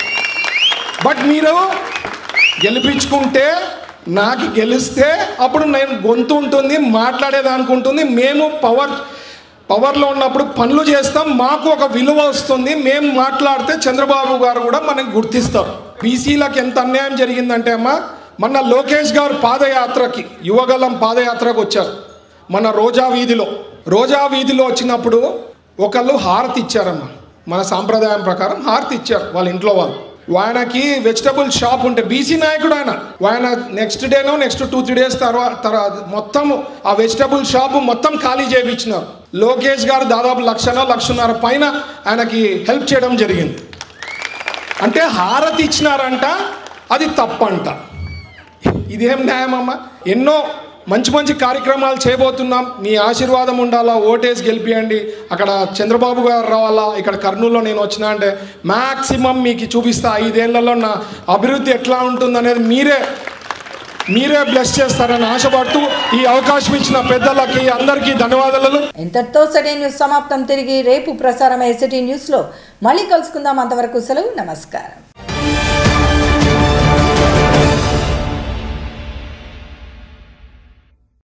బట్ మీరు గెలిపించుకుంటే నాకు గెలిస్తే అప్పుడు నేను గొంతు ఉంటుంది మాట్లాడేదానికి ఉంటుంది మేము పవర్ పవర్లో ఉన్నప్పుడు పనులు చేస్తాం మాకు ఒక విలువ వస్తుంది మేము మాట్లాడితే చంద్రబాబు గారు కూడా మనకు గుర్తిస్తారు బీసీలకు ఎంత అన్యాయం జరిగిందంటే అమ్మా మొన్న లోకేష్ గారు పాదయాత్రకి యువగలం పాదయాత్రకు వచ్చారు మన రోజా వీధిలో రోజా వీధిలో వచ్చినప్పుడు ఒకళ్ళు హారతి ఇచ్చారమ్మా మన సాంప్రదాయం ప్రకారం హారతి ఇచ్చారు వాళ్ళ ఇంట్లో వాళ్ళు ఆయనకి వెజిటబుల్ షాప్ ఉంటే బీసీ నాయకుడు ఆయన ఆయన నెక్స్ట్ డేనో నెక్స్ట్ టూ త్రీ డేస్ తర్వాత తర్వాత మొత్తం ఆ వెజిటబుల్ షాప్ మొత్తం ఖాళీ చేయించినారు లోకేష్ గారు దాదాపు లక్షనో లక్షన్నర పైన ఆయనకి హెల్ప్ చేయడం జరిగింది అంటే హారతి ఇచ్చినారంట అది తప్పంట ఇదేం న్యాయమమ్మా ఎన్నో మంచి మంచి కార్యక్రమాలు చేయబోతున్నాం మీ ఆశీర్వాదం ఉండాలా ఓటేసి గెలిపియండి అక్కడ చంద్రబాబు గారు రావాలా ఇక్కడ కర్నూలులో నేను వచ్చినా అంటే మ్యాక్సిమం మీకు చూపిస్తా ఐదేళ్లలో నా అభివృద్ధి ఎట్లా ఉంటుందనేది మీరే మీరే బ్లెస్ చేస్తారని ఆశపడుతూ ఈ అవకాశం ఇచ్చిన పెద్దలకి అందరికీ ధన్యవాదాలు ఇంతటితో సడే న్యూస్ సమాప్తం తిరిగి రేపు ప్రసారం సిటీ న్యూస్లో మళ్ళీ కలుసుకుందాం అంతవరకు సెలవు నమస్కారం